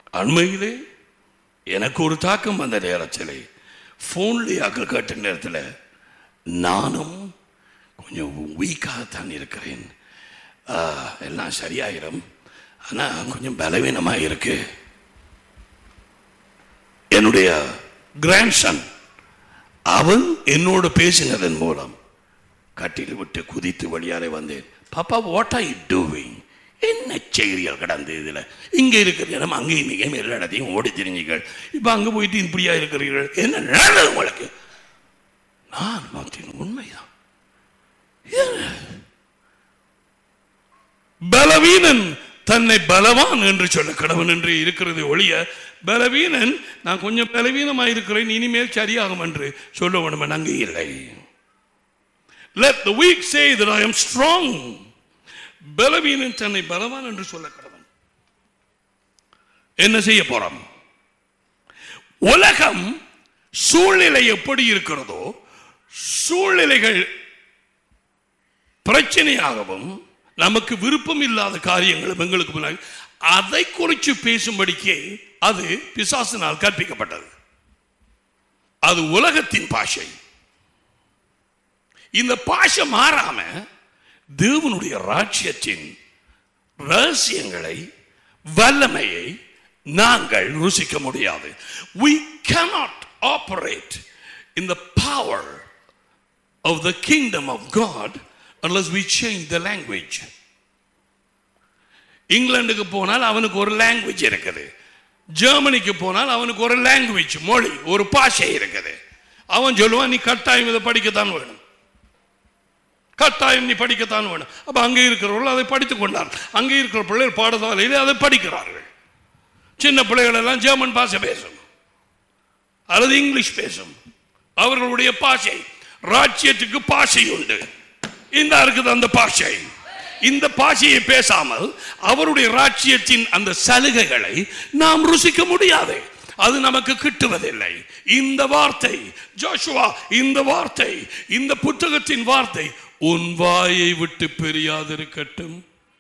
அண்மையிலே எனக்கு ஒரு தாக்கம் வந்த நேரத்தில் ஃபோன்லேயாக்க கேட்ட நேரத்தில் நானும் கொஞ்சம் வீக்காகத்தான் இருக்கிறேன் ஆ, எல்லாம் சரியாயிரும் ஆனால் கொஞ்சம் பலவீனமாக இருக்கு என்னுடைய கிராண்ட்சன் அவன் என்னோடு பேசினதன் மூலம் கட்டில் விட்டு குதித்து வழியாலே வந்தேன் பாப்பா வாட் ஆர் யூ டூவிங் என்ன செய்கிறீர்கள் கடந்து இதில் இங்கே இருக்கிற இடம் அங்கேயும் இங்கேயும் எல்லா இடத்தையும் ஓடி திரிஞ்சீர்கள் இப்போ அங்கே போயிட்டு இப்படியா இருக்கிறீர்கள் என்ன நடந்தது உங்களுக்கு நான் பார்த்தேன் உண்மைதான் என்ன? பலவீனன் தன்னை பலவான் என்று சொல்ல கடவன் என்று இருக்கிறது ஒழிய பலவீனன் நான் கொஞ்சம் பலவீனமாக இருக்கிறேன் இனிமேல் சரியாகும் என்று சொல்ல வேணும் அங்கே இல்லை let the weak say that I am strong பலவீனன் தன்னை பலவான் என்று சொல்ல கடவன் என்ன செய்ய போறோம் உலகம் சூழ்நிலை எப்படி இருக்கிறதோ சூழ்நிலைகள் பிரச்சனையாகவும் நமக்கு விருப்பம் இல்லாத காரியங்களும் எங்களுக்கு முன்னாடி அதை குறித்து பேசும்படிக்கே அது பிசாசினால் கற்பிக்கப்பட்டது அது உலகத்தின் பாஷை இந்த பாஷை மாறாம தேவனுடைய ராஜ்யத்தின் ரகசியங்களை வல்லமையை நாங்கள் ருசிக்க முடியாது we cannot operate in the power of the kingdom of God unless we change the language. இங்கிலாந்துக்கு போனால் அவனுக்கு ஒரு லாங்குவேஜ் இருக்குது ஜெர்மனிக்கு போனால் அவனுக்கு ஒரு லாங்குவேஜ் மொழி ஒரு பாஷை இருக்குது அவன் சொல்லுவான் நீ கட்டாயம் இதை படிக்கத்தான் வேணும் கட்டாயம் நீ படிக்கத்தான் வேணும் அப்ப அங்கே இருக்கிறவர்கள் அதை படித்துக் கொண்டார் அங்கே இருக்கிற பிள்ளைகள் பாடசாலையில் அதை படிக்கிறார்கள் சின்ன பிள்ளைகள் எல்லாம் ஜெர்மன் பாஷை பேசும் அல்லது இங்கிலீஷ் பேசும் அவர்களுடைய பாஷை ராஜ்யத்துக்கு பாஷை உண்டு இந்த இருக்குது அந்த பாஷை இந்த பாஷையை பேசாமல் அவருடைய ராஜ்யத்தின் அந்த சலுகைகளை நாம் ருசிக்க முடியாது அது நமக்கு கிட்டுவதில்லை இந்த வார்த்தை ஜோஷுவா இந்த வார்த்தை இந்த புத்தகத்தின் வார்த்தை உன் வாயை விட்டு பெரியாதிருக்கட்டும்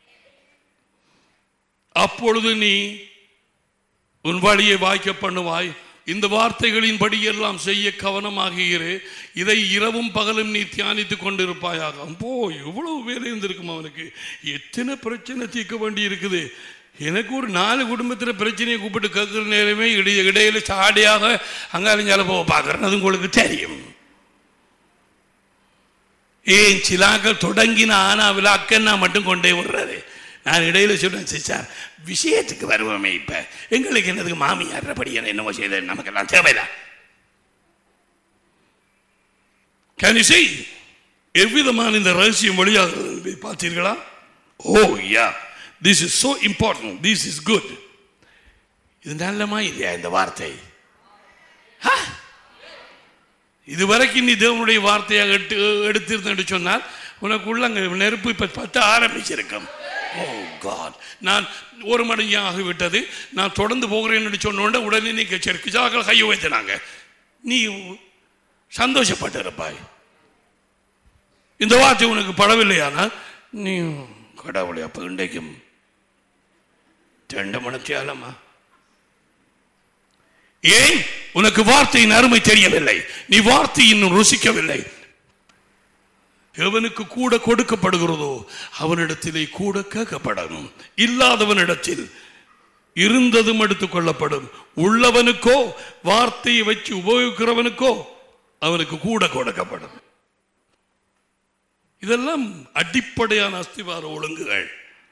அப்பொழுது நீ உன் வழியை வாய்க்க பண்ணுவாய் இந்த வார்த்தைகளின் எல்லாம் செய்ய கவனமாக இரு இதை இரவும் பகலும் நீ தியானித்துக் கொண்டிருப்பாயாக போ எவ்வளவு வேலை இருந்திருக்கும் அவனுக்கு எத்தனை பிரச்சனை தீர்க்க வேண்டி இருக்குது எனக்கு ஒரு நாலு குடும்பத்தில் பிரச்சனையை கூப்பிட்டு கேட்குற நேரமே இடைய இடையில சாடியாக அங்காலிஞ்சால போக பார்க்குறேன் அது உங்களுக்கு தெரியும் ஏன் சிலாக்கள் தொடங்கின ஆனா விழாக்கன்னா மட்டும் கொண்டே விடுறது நான் இடையில சொல்றேன் சிஸ்டர் விஷயத்துக்கு வருவோமே இப்ப எங்களுக்கு என்னதுக்கு மாமியார் படி என்னமோ செய்த நமக்கெல்லாம் தேவைதான் Can you see? எவ்விதமான இந்த ரகசியம் வழியாகிறது பார்த்தீர்களா oh yeah this is so important this is good இது நல்லமா இல்லையா இந்த வார்த்தை ஆ? இதுவரைக்கும் நீ தேவனுடைய வார்த்தையாக எடுத்து எடுத்திருந்தேன் சொன்னால் உனக்கு உள்ள அங்க நெருப்பு இப்ப பத்த ஆரம்பிச்சிருக்கும் ஓ காட் நான் ஒரு மணி ஆகிவிட்டது நான் தொடர்ந்து போகிறேன் என்று சொன்ன உடனே உடனே நீ கிச்சாக்கள் கையை வைத்தினாங்க நீ சந்தோஷப்பட்டிருப்பாய் இந்த வார்த்தை உனக்கு படவில்லையானால் நீ கடவுளை அப்ப இன்றைக்கும் ரெண்டு மணித்தியாலமா ஏன் உனக்கு வார்த்தையின் அருமை தெரியவில்லை நீ வார்த்தை இன்னும் ருசிக்கவில்லை எவனுக்கு கூட கொடுக்கப்படுகிறதோ அவனிடத்திலே கூட கேட்கப்படணும் இல்லாதவனிடத்தில் இருந்ததும் எடுத்துக் கொள்ளப்படும் உள்ளவனுக்கோ வார்த்தையை வச்சு உபயோகிக்கிறவனுக்கோ அவனுக்கு கூட கொடுக்கப்படும் இதெல்லாம் அடிப்படையான அஸ்திவார ஒழுங்குகள்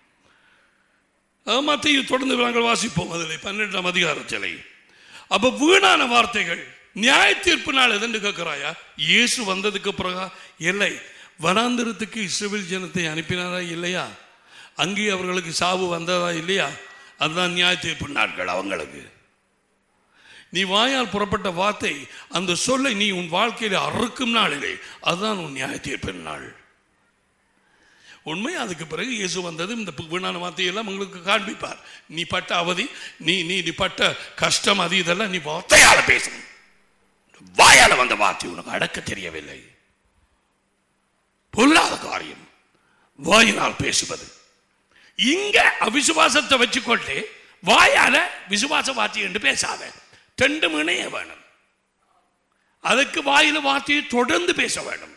மத்தியில் தொடர்ந்து நாங்கள் வாசிப்போம் அதில் பன்னெண்டாம் அதிகாரத்திலே அப்ப வீணான வார்த்தைகள் நியாய தீர்ப்பு நாள் எதென்று கேட்கிறாயா இயேசு வந்ததுக்கு பிறகா இல்லை வனாந்திரத்துக்கு இஸ்ரேல் ஜனத்தை அனுப்பினாரா இல்லையா அங்கே அவர்களுக்கு சாவு வந்ததா இல்லையா அதுதான் நியாய தீர்ப்பு நாட்கள் அவங்களுக்கு நீ வாயால் புறப்பட்ட வார்த்தை அந்த சொல்லை நீ உன் வாழ்க்கையில அறுக்கும் நாளிலே அதுதான் உன் நியாய தீர்ப்பின் நாள் உண்மை அதுக்கு பிறகு இயேசு வந்தது இந்த வீணான வார்த்தையெல்லாம் உங்களுக்கு காண்பிப்பார் நீ பட்ட அவதி நீ நீ நீ பட்ட கஷ்டம் அது இதெல்லாம் நீ வார்த்தையால பேசணும் வாயால வந்த வார்த்தை உனக்கு அடக்க தெரியவில்லை பொல்லாத காரியம் வாயினால் பேசுவது இங்க அவிசுவாசத்தை வச்சுக்கொண்டு வாயால விசுவாச வார்த்தை என்று பேசாத ரெண்டும் இணைய வேணும் அதுக்கு வாயில வார்த்தையை தொடர்ந்து பேச வேண்டும்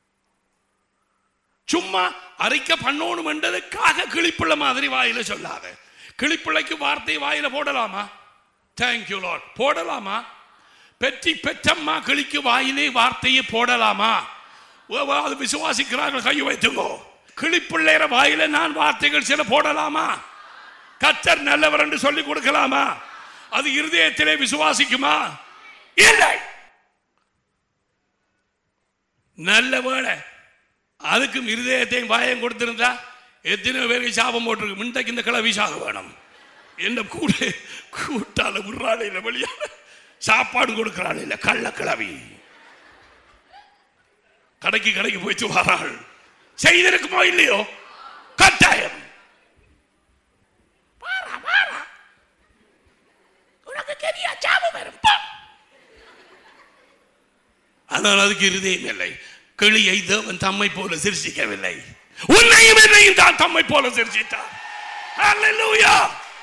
சும்மா அரைக்க பண்ணணும் என்றதுக்காக கிளிப்புள்ள மாதிரி வாயில சொல்லாத கிளிப்பிள்ளைக்கு வார்த்தை வாயில போடலாமா தேங்க்யூ லார்ட் போடலாமா பெற்றி பெற்றம்மா கிளிக்கு வாயிலே வார்த்தையை போடலாமா ஓ, ஓ, அது விசுவாசிக்கிறார்கள் கை வைத்துங்கோ கிளிப்பிள்ளைற வாயில நான் வார்த்தைகள் சில போடலாமா கத்தர் நல்லவர் என்று சொல்லிக் கொடுக்கலாமா அது இருதயத்திலே விசுவாசிக்குமா இல்லை நல்ல வேலை அதுக்கும் இருதயத்தையும் வாயம் கொடுத்திருந்தா எத்தனை பேருக்கு சாபம் போட்டிருக்கு முன்னைக்கு இந்த கிளவி சாக வேணும் என்ன கூட கூட்டால விடுறாள் வெளியா சாப்பாடு கொடுக்கிறாள் இல்ல கள்ள கிளவி கடைக்கு கடைக்கு போயிட்டு வராள் செய்திருக்குமோ இல்லையோ கட்டாயம் வாரா, வாரா. உனக்கு தெரியா சாபம் வரும் போ. ஆனால் அதுக்கு இருதயம் இல்லை கிளியை தேவன் தம்மை போல சிருஷ்டிக்கவில்லை உன்னையும் என்னையும் தான் தம்மை போல சிருஷ்டித்தார் Hallelujah.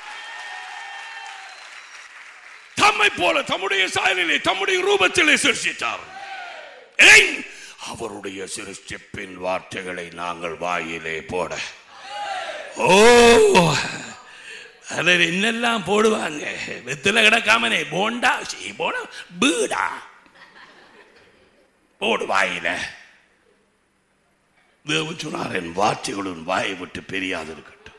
தம்மை போல தம்முடைய சாயலிலே தம்முடைய ரூபத்திலே சிருஷ்டித்தார் ஏன் அவருடைய சிருஷ்டிப்பின் வார்த்தைகளை நாங்கள் வாயிலே போட ஓ அதில் என்னெல்லாம் போடுவாங்க வெத்தில கிடக்காமனே போண்டா சீ போனா பீடா போடு வாயில தேவன் சொன்னார் என் வார்த்தைகளும் வாயை விட்டு பெரியாது இருக்கட்டும்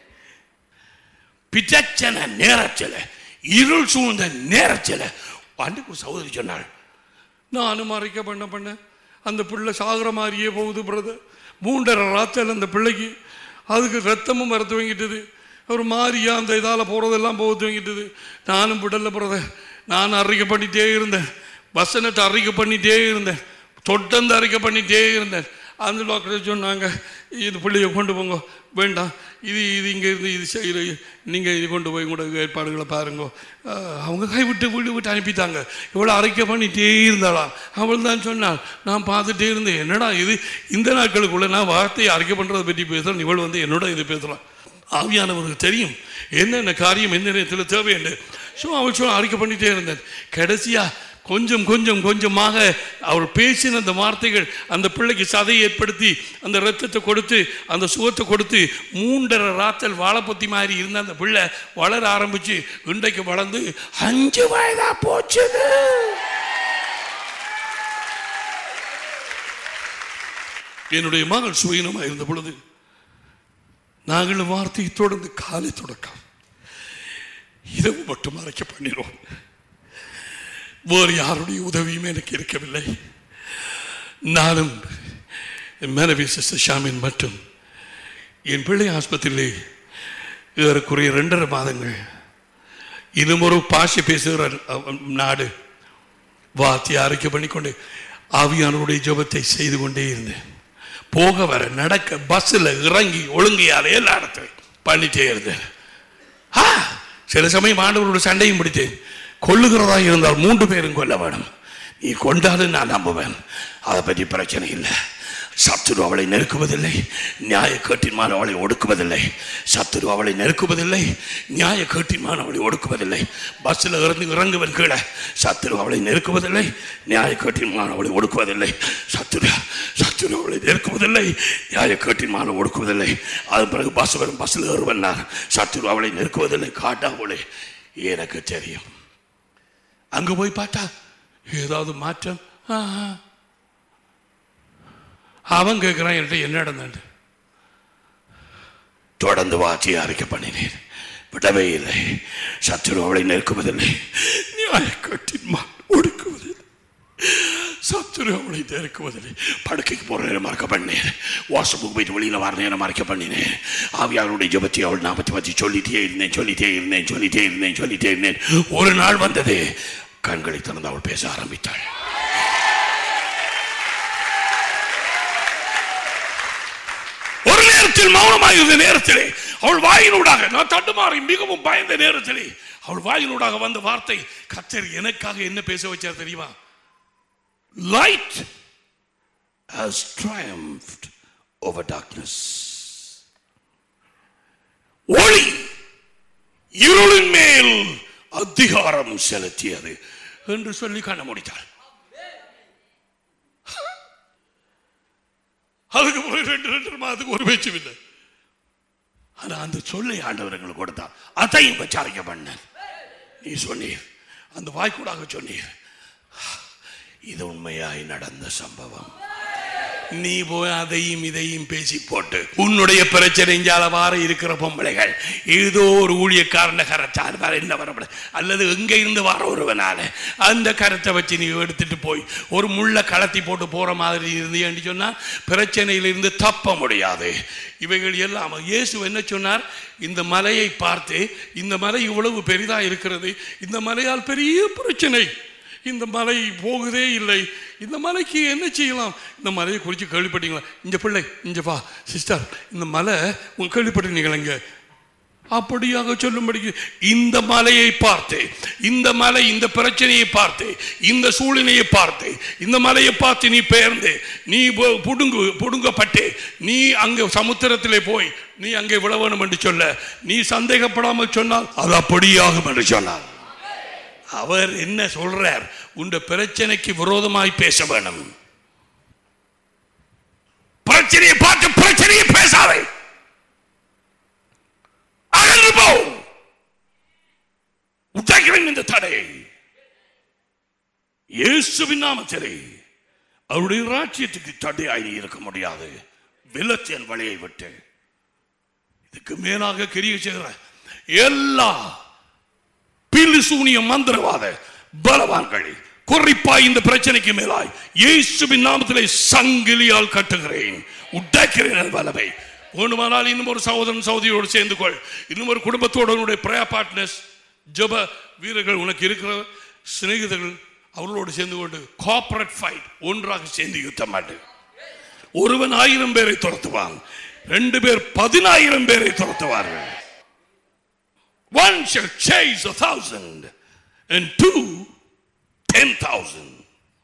பிச்சச்சன நேரச்சில இருள் சூழ்ந்த நேரச்சில அன்றைக்கு சகோதரி சொன்னாள் நானும் மறைக்க பண்ண பண்ண அந்த பிள்ளை சாகுற மாதிரியே போகுது பிரதர் மூன்றரை ராத்திரில் அந்த பிள்ளைக்கு அதுக்கு ரத்தமும் வர துவங்கிட்டது ஒரு மாதிரியா அந்த இதால் போகிறதெல்லாம் போக துவங்கிட்டது நானும் விடல பிரதர் நான் அறிக்கை பண்ணிட்டே இருந்தேன் வசனத்தை அறிக்கை பண்ணிட்டே இருந்தேன் தொடர்ந்து அறிக்கை பண்ணிட்டே இருந்தேன் அந்த டாக்டர் சொன்னாங்க இது பிள்ளைய கொண்டு போங்க வேண்டாம் இது இது இங்கே இருந்து இது செய்கிற நீங்கள் இது கொண்டு போய் கூட ஏற்பாடுகளை பாருங்க அஹ், அவங்க கை விட்டு வீடு விட்டு அனுப்பிட்டாங்க இவ்வளோ அறிக்கை பண்ணிட்டே இருந்தாளாம் அவள் தான் சொன்னாள் நான் பார்த்துட்டே இருந்தேன் என்னடா இது இந்த நாட்களுக்குள்ள நான் வார்த்தையை அறிக்கை பண்ணுறதை பற்றி பேசுகிறேன் இவள் வந்து என்னோட இது பேசலாம் ஆவியானவருக்கு தெரியும் என்னென்ன காரியம் எந்த நேரத்தில் தேவை என்று ஸோ அவள் சொல்ல அறிக்கை பண்ணிட்டே இருந்தேன் கடைசியா கொஞ்சம் கொஞ்சம் கொஞ்சமாக அவர் பேசின அந்த வார்த்தைகள் அந்த பிள்ளைக்கு சதை ஏற்படுத்தி அந்த ரத்தத்தை கொடுத்து அந்த சுகத்தை கொடுத்து மூன்றரை ராத்தல் வாழைப்பொத்தி மாதிரி இருந்த அந்த பிள்ளை வளர ஆரம்பிச்சு இன்றைக்கு வளர்ந்து அஞ்சு வயதா போச்சுது என்னுடைய மகள் சுயனமாக இருந்த பொழுது நாங்கள் வார்த்தையை தொடர்ந்து காலை தொடக்கம் இரவு மட்டும் மறைக்க பண்ணிடுவோம் வேறு யாருடைய உதவியும் எனக்கு இருக்கவில்லை நானும் என் மனைவி சிஸ்டர் ஷாமின் மட்டும் என் பிள்ளை ஆஸ்பத்திரியிலே ஏறக்குறைய ரெண்டரை மாதங்கள் இன்னும் ஒரு பாஷை பேசுகிற அஹ், நாடு வார்த்தையை அறிக்கை பண்ணிக்கொண்டு ஆவியானவருடைய ஜெபத்தை செய்து கொண்டே இருந்தேன் போக வர நடக்க பஸ்ஸில் இறங்கி ஒழுங்கையால எல்லா இடத்துலையும் பண்ணிட்டே இருந்தேன் ஆ, சில சமயம் ஆண்டவரோட சண்டையும் பிடித்தேன் கொல்லுகிறதா இருந்தால் மூன்று பேரும் கொல்ல வேணும் நீ கொண்டாலும் நான் நம்புவேன் அதை பற்றி பிரச்சனை இல்லை சத்துரு அவளை நெருக்குவதில்லை நியாய கேட்டின்மான் அவளை ஒடுக்குவதில்லை சத்துரு அவளை நெருக்குவதில்லை நியாய கேட்டின்மான் அவளை ஒடுக்குவதில்லை பஸ்ஸில் இறந்து இறங்குவன் கீழே சத்துரு அவளை நெருக்குவதில்லை நியாய கேட்டின்மான் அவளை ஒடுக்குவதில்லை சத்துரு சத்துரு அவளை நெருக்குவதில்லை நியாய கேட்டின்மான் ஒடுக்குவதில்லை அது பிறகு பஸ் வரும் பஸ்ஸில் ஏறுவன்னார் சத்துரு அவளை நெருக்குவதில்லை காட்டா போலே எனக்கு தெரியும் அங்க போய் பார்த்தா ஏதாவது மாற்றம் ஆஹா. அவன் கேட்கிறான் என்கிட்ட என்ன நடந்தது தொடர்ந்து வாட்சியை அறிக்கை பண்ணினேன் விடவே இல்லை சத்துரு அவளை நெருக்குவதில்லை நியாயக்கட்டின் ஒடுக்குவதில்லை சத்துரு அவளை நெருக்குவதில்லை படுக்கைக்கு போற நேரம் மறக்க பண்ணேன் வாட்ஸ்அப்புக்கு போயிட்டு வெளியில வர நேரம் மறக்க பண்ணினேன் ஆவியாருடைய ஜபத்தை அவள் நாற்பத்தி பத்தி சொல்லிட்டே இருந்தேன் சொல்லிட்டே இருந்தேன் சொல்லிட்டே இருந்தேன் சொல்லிட்டே இருந்தேன் ஒரு நாள் வந்தது கண்களை திறந்து அவள் பேச ஆரம்பித்தாள் ஒரு நேரத்தில் மௌனமாக இருந்த நேரத்திலே அவள் வாயினூடாக நான் தட்டுமாறி மிகவும் பயந்த நேரத்திலே அவள் வாயினூடாக வந்த வார்த்தை கத்தர் எனக்காக என்ன பேச வச்சார் தெரியுமா light has triumphed over darkness ஒளி இருளின் மேல் அதிகாரம் செலுத்தியது என்று சொல்லி கண்ண முடித்தாள் அதுக்கு பிறகு ரெண்டு ரெண்டு மாதத்துக்கு ஒரு பேச்சும் இல்லை ஆனா அந்த சொல்லை ஆண்டவர் எங்களுக்கு கொடுத்தார் அதையும் விசாரிக்க பண்ண நீ சொன்னீர் அந்த வாய்க்கூடாக சொன்னீர் இது உண்மையாய் நடந்த சம்பவம் நீ போய் அதையும் இதையும் பேசி போட்டு உன்னுடைய பிரச்சனை வார இருக்கிற பொம்பளைகள் ஏதோ ஒரு ஊழியக்காரன கரைச்சார் வேற என்ன வரப்பட அல்லது எங்க இருந்து வர ஒருவனால அந்த கரத்தை வச்சு நீ எடுத்துட்டு போய் ஒரு முள்ள கலத்தி போட்டு போற மாதிரி இருந்து சொன்னா பிரச்சனையிலிருந்து தப்ப முடியாது இவைகள் எல்லாம் இயேசு என்ன சொன்னார் இந்த மலையை பார்த்து இந்த மலை இவ்வளவு பெரிதா இருக்கிறது இந்த மலையால் பெரிய பிரச்சனை இந்த மலை போகுதே இல்லை இந்த மலைக்கு என்ன செய்யலாம் இந்த மலையை குறித்து கேள்விப்பட்டீங்களா இந்த பிள்ளை இங்க வா சிஸ்டர் இந்த மலை உங்க கேள்விப்பட்டீங்களா இங்க அப்படியாக சொல்லும்படிக்கு இந்த மலையை பார்த்து இந்த மலை இந்த பிரச்சனையை பார்த்து இந்த சூழ்நிலையை பார்த்து இந்த மலையை பார்த்து நீ பெயர்ந்து நீ பு- புடுங்கு புடுங்கப்பட்டு நீ அங்கே சமுத்திரத்திலே போய் நீ அங்கே விழ வேணும் என்று சொல்ல நீ சந்தேகப்படாமல் சொன்னால் அது அப்படியாகும் என்று சொன்னார் அவர் என்ன சொல்றார் உண்ட பிரச்சனைக்கு விரோதமாய் பேச வேணும் பிரச்சனையை பார்த்து பிரச்சனையை பேசாதே அகன்று போ உண்டாக்கிறேன் இந்த தடையை இயேசுவின் நாமத்திலே அவருடைய ராஜ்யத்துக்கு தடையாய் நீ இருக்க முடியாது விலத்தியன் வழியை விட்டு இதுக்கு மேலாக கிரிய செய்கிற எல்லா பிலிசூனிய மந்திரவாத பலவான்கள் குறிப்பா இந்த பிரச்சனைக்கு மேலாய் இயேசுவின் நாமத்திலே சங்கிலியால் கட்டுகிறேன் உடைக்கிறேன் என் வல்லமை வேண்டுமானால் இன்னும் ஒரு சகோதரன் சகோதரியோடு சேர்ந்து கொள் இன்னும் ஒரு குடும்பத்தோடு உன்னுடைய பிரயா பார்ட்னர்ஸ் ஜப வீரர்கள் உனக்கு இருக்கிற சிநேகிதர்கள் அவர்களோடு சேர்ந்து கொண்டு கார்பரேட் ஃபைட் ஒன்றாக சேர்ந்து யுத்தம் மாட்டு ஒருவன் ஆயிரம் பேரை துரத்துவான் ரெண்டு பேர் பதினாயிரம் பேரை துரத்துவார்கள் One shall chase a thousand, and two, ten thousand.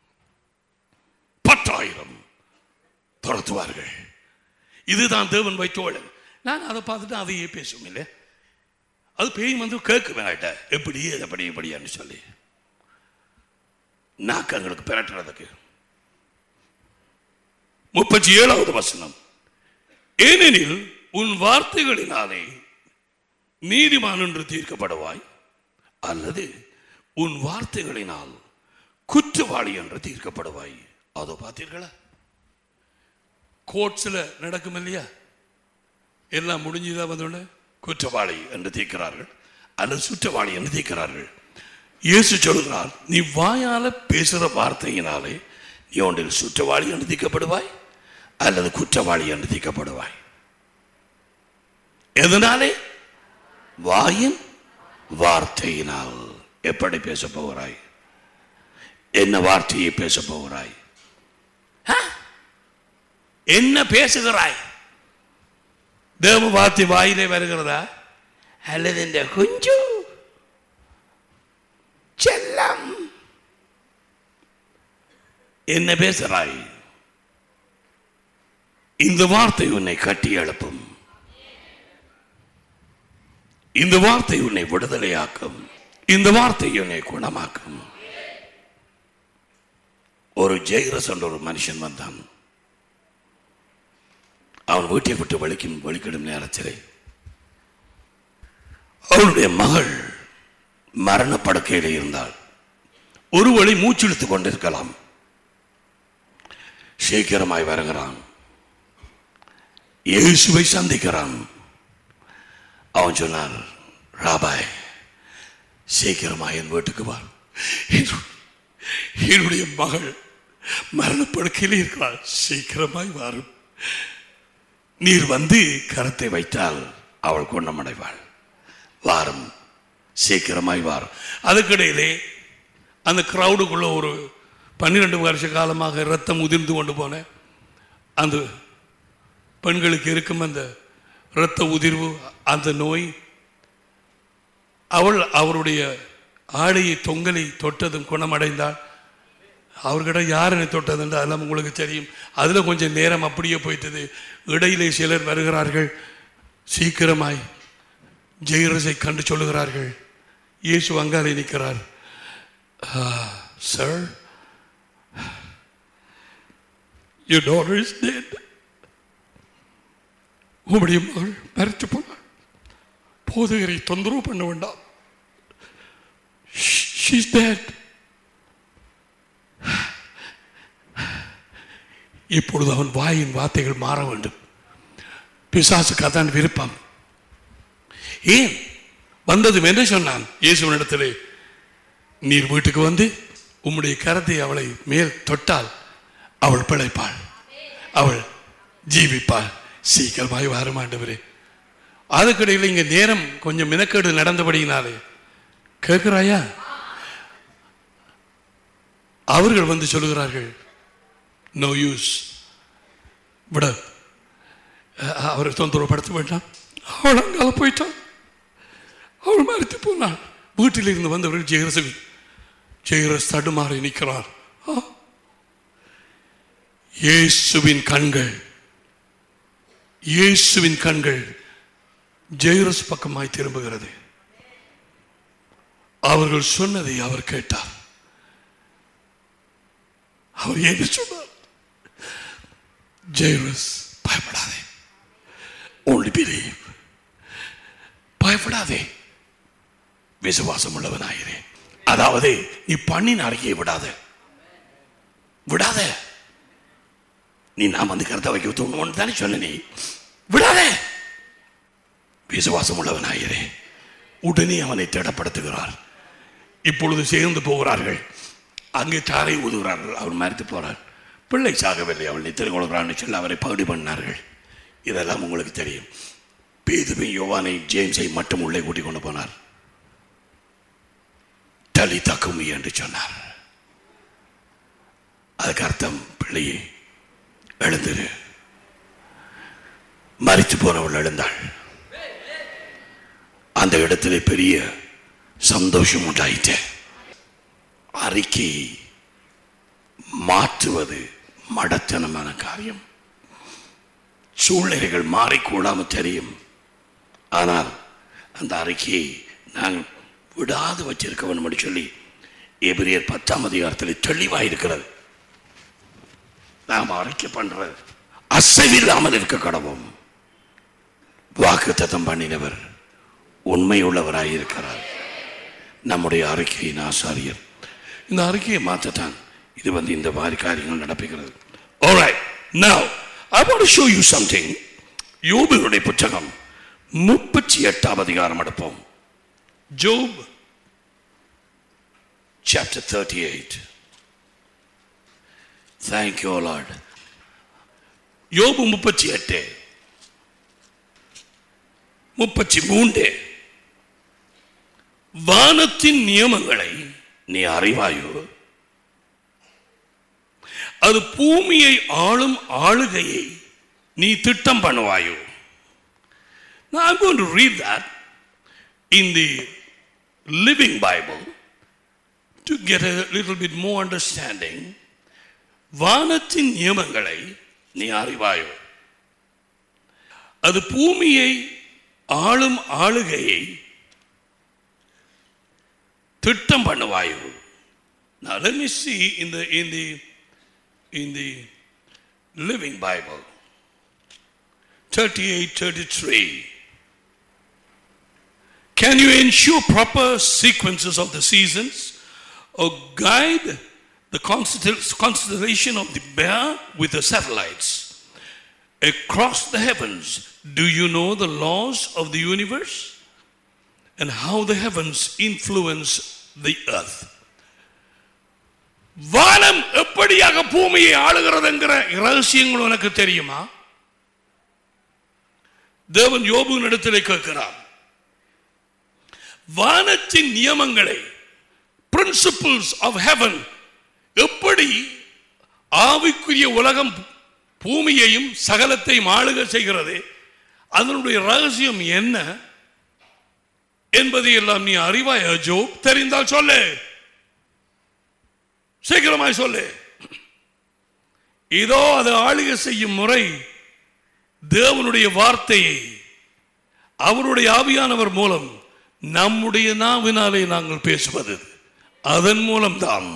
பத்தாயிரம் துரத்துவார்கள் இதுதான் தேவன் வைத்தோழன் நான் அதை பார்த்துட்டு அதையே பேசும் இல்லை அது பேய் வந்து கேட்குவேன் கிட்ட எப்படி எப்படி எப்படியான்னு சொல்லி நாக்கங்களுக்கு பிரட்டுறதுக்கு முப்பத்தி ஏழாவது வசனம் ஏனெனில் உன் வார்த்தைகளினாலே நீதிமான் என்று தீர்க்கப்படுவாய் அல்லது உன் வார்த்தைகளினால் குற்றவாளி என்று தீர்க்கப்படுவாய் அதோ பார்த்தீர்களா கோர்ட்ஸில் நடக்கும் இல்லையா எல்லாம் முடிஞ்சுதா வந்தோடனே குற்றவாளி என்று தீர்க்கிறார்கள் அல்லது சுற்றவாளி என்று தீர்க்கிறார்கள் இயேசு சொல்கிறார் நீ வாயால பேசுகிற வார்த்தையினாலே நீ ஒன்றில் சுற்றவாளி என்று தீர்க்கப்படுவாய் அல்லது குற்றவாளி என்று தீர்க்கப்படுவாய் எதனாலே வாயின் வார்த்தையினால் எப்படி பேச போகிறாய் என்ன வார்த்தையை பேச போகிறாய் ஆ? என்ன பேசுகிறாய் தேவ வார்த்தை வாயிலே வருகிறதா அல்லது இந்த குஞ்சு செல்லம் என்ன பேசுகிறாய் இந்த வார்த்தை உன்னை கட்டி எழுப்பும் இந்த வார்த்தை உன்னை விடுதலையாக்கும் இந்த வார்த்தை உன்னை குணமாக்கும் ஒரு ஜெயரஸ் என்ற ஒரு மனுஷன் வந்தான் அவன் வீட்டை விட்டு வலிக்கும் வலிக்கிடும் நேரத்திலே அவனுடைய மகள் மரணப்படுக்கையில் இருந்தாள் ஒரு வழி மூச்செடுத்துக் கொண்டிருக்கலாம் சீக்கிரமாய் வருகிறான் இயேசுவை சந்திக்கிறான் அவன் சொன்னான் ராபாய் சீக்கிரமா என் வீட்டுக்கு வா என்னு- என்னுடைய மகள் மரணப்படுக்கையில் இருக்கிறாள் சீக்கிரமாய் வரும் நீர் வந்து கரத்தை வைத்தால் அவள் குணமடைவாள் வாரம் சீக்கிரமாய் வாரம் அதுக்கிடையிலே அந்த கிரௌடுக்குள்ள ஒரு பன்னிரெண்டு வருஷ காலமாக ரத்தம் உதிர்ந்து கொண்டு போன அந்த பெண்களுக்கு இருக்கும் அந்த இரத்த உதிர்வு அந்த நோய் அவள் அவருடைய ஆடையை தொங்கலை தொட்டதும் குணமடைந்தாள் அவர்கிட்ட யார் என்னை தொட்டதுன்ற அதெல்லாம் உங்களுக்கு தெரியும் அதில் கொஞ்சம் நேரம் அப்படியே போயிட்டது இடையிலே சிலர் வருகிறார்கள் சீக்கிரமாய் ஜெயரசை கண்டு சொல்லுகிறார்கள் இயேசு அங்காலே நிற்கிறார் sir your daughter is dead உம்முடைய மகள் மறைத்து போனாள் போதகரை தொந்தரவு பண்ண வேண்டாம் she's dead இப்பொழுது அவன் வாயின் வார்த்தைகள் மாற வேண்டும் பிசாசுக்கு அதான் விருப்பம் ஏன் வந்ததும் என்ன சொன்னான் இயேசுவனிடத்திலே நீர் வீட்டுக்கு வந்து உம்முடைய கரத்தை அவளை மேல் தொட்டால் அவள் பிழைப்பாள் அவள் ஜீவிப்பாள் சீக்கிரமாய் வரும் ஆண்டவரே அதுக்கிடையில் இங்க நேரம் கொஞ்சம் மினக்கேடு நடந்தபடியினாலே கேட்கிறாயா அவர்கள் வந்து சொல்லுகிறார்கள் நோ யூஸ் விட அஹ், அவரை தொந்தரவுப்படுத்த வேண்டாம் அவள் அங்கால போயிட்டான் அவள் மறுத்து போனாள் வீட்டில் இருந்து வந்தவர்கள் ஜெயரசவி ஜெயரஸ் தடுமாறி நிற்கிறார் ஆ. இயேசுவின் கண்கள் இயேசுவின் கண்கள் ஜெயரஸ் பக்கமாய் திரும்புகிறது அவர்கள் சொன்னதை அவர் கேட்டார் அவர் என்ன சொன்னார் ஜெயரஸ் பயப்படாதே only believe பயப்படாதே விசுவாசம் உள்ளவனாயிரே அதாவது நீ பண்ணின அறிக்கையை விடாத விடாத நீ நான் வந்து கருத்தை வைக்க தோணுவோன்னு தானே சொன்ன நீ விடாத விசுவாசம் உள்ளவனாயிரே உடனே அவனை திடப்படுத்துகிறார் இப்பொழுது சேர்ந்து போகிறார்கள் அங்கே தாரை ஊதுகிறார்கள் அவர் மறித்து போறார் பிள்ளை சாகவில்லை அவள் நித்திரை கொள்கிறான்னு சொல்லி அவரை பகுடி பண்ணார்கள் இதெல்லாம் உங்களுக்கு தெரியும் பேதுவை யோவானை ஜேம்ஸை மட்டும் உள்ளே கூட்டிக் கொண்டு போனார் தலி தக்குமி என்று சொன்னார் அதுக்கு அர்த்தம் பிள்ளையே எழுந்திரு மறித்து போனவள் எழுந்தாள் அந்த இடத்திலே பெரிய சந்தோஷம் உண்டாயிற்று அறிக்கை மாற்றுவது மடத்தனமான காரியம் சூழ்நிலைகள் மாறிக்கூடாம தெரியும் ஆனால் அந்த அறிக்கையை நாங்கள் விடாது வச்சிருக்க வேண்டும் சொல்லி எபிரியர் பத்தாம் அதிகாரத்தில் தெளிவாக இருக்கிறது நாம் அறிக்கை பண்றது அசைவில்லாமல் இருக்க கடவும் வாக்கு தத்தம் பண்ணினவர் உண்மை உள்ளவராய் இருக்கிறார் நம்முடைய அறிக்கையின் ஆசாரியர் இந்த அறிக்கையை மாற்றத்தான் இது வந்து இந்த மாதிரி காரியங்கள் நடப்புகிறது Alright, now I want to show you something. யோபுடைய புத்தகம் முப்பத்தி எட்டாம் அதிகாரம் எடுப்போம் ஜோப் chapter 38 thank you lord யோபு முப்பத்தி எட்டு முப்பத்தி மூன்று வானத்தின் நியமங்களை நீ அறிவாயோ அது பூமியை ஆளும் ஆளுகையை நீ திட்டம் பண்ணுவாயோ Now I'm going to read that in the Living Bible to get a little bit more understanding. வானத்தின் நியமங்களை நீ அறிவாயோ அது பூமியை ஆளும் ஆளுகையை திட்டம் பண்ணுவாயோ Now let me see in the in the in the Living Bible 38 33 Can you ensure proper sequences of the seasons or guide the constel- constellation of the bear with the satellites? Across the heavens, do you know the laws of the universe and how the heavens influence the earth? வானம் எப்படியாக பூமியை ஆளுகிறதுங்கிற ரகசியங்கள் உனக்கு தெரியுமா தேவன் யோபுவின் இடத்திலே கேட்கிறார் வானத்தின் நியமங்களை பிரின்சிபிள்ஸ் ஆஃப் ஹெவன் எப்படி ஆவிக்குரிய உலகம் பூமியையும் சகலத்தையும் ஆளுக செய்கிறது அதனுடைய ரகசியம் என்ன என்பதை எல்லாம் நீ அறிவாய் ஜோப் தெரிந்தால் சொல்லு சீக்கிரமாய் சொல்லு இதோ அது ஆளுகை செய்யும் முறை தேவனுடைய வார்த்தையை அவருடைய ஆவியானவர் மூலம் நம்முடைய நாவினாலே நாங்கள் பேசுவது அதன் மூலம்தான்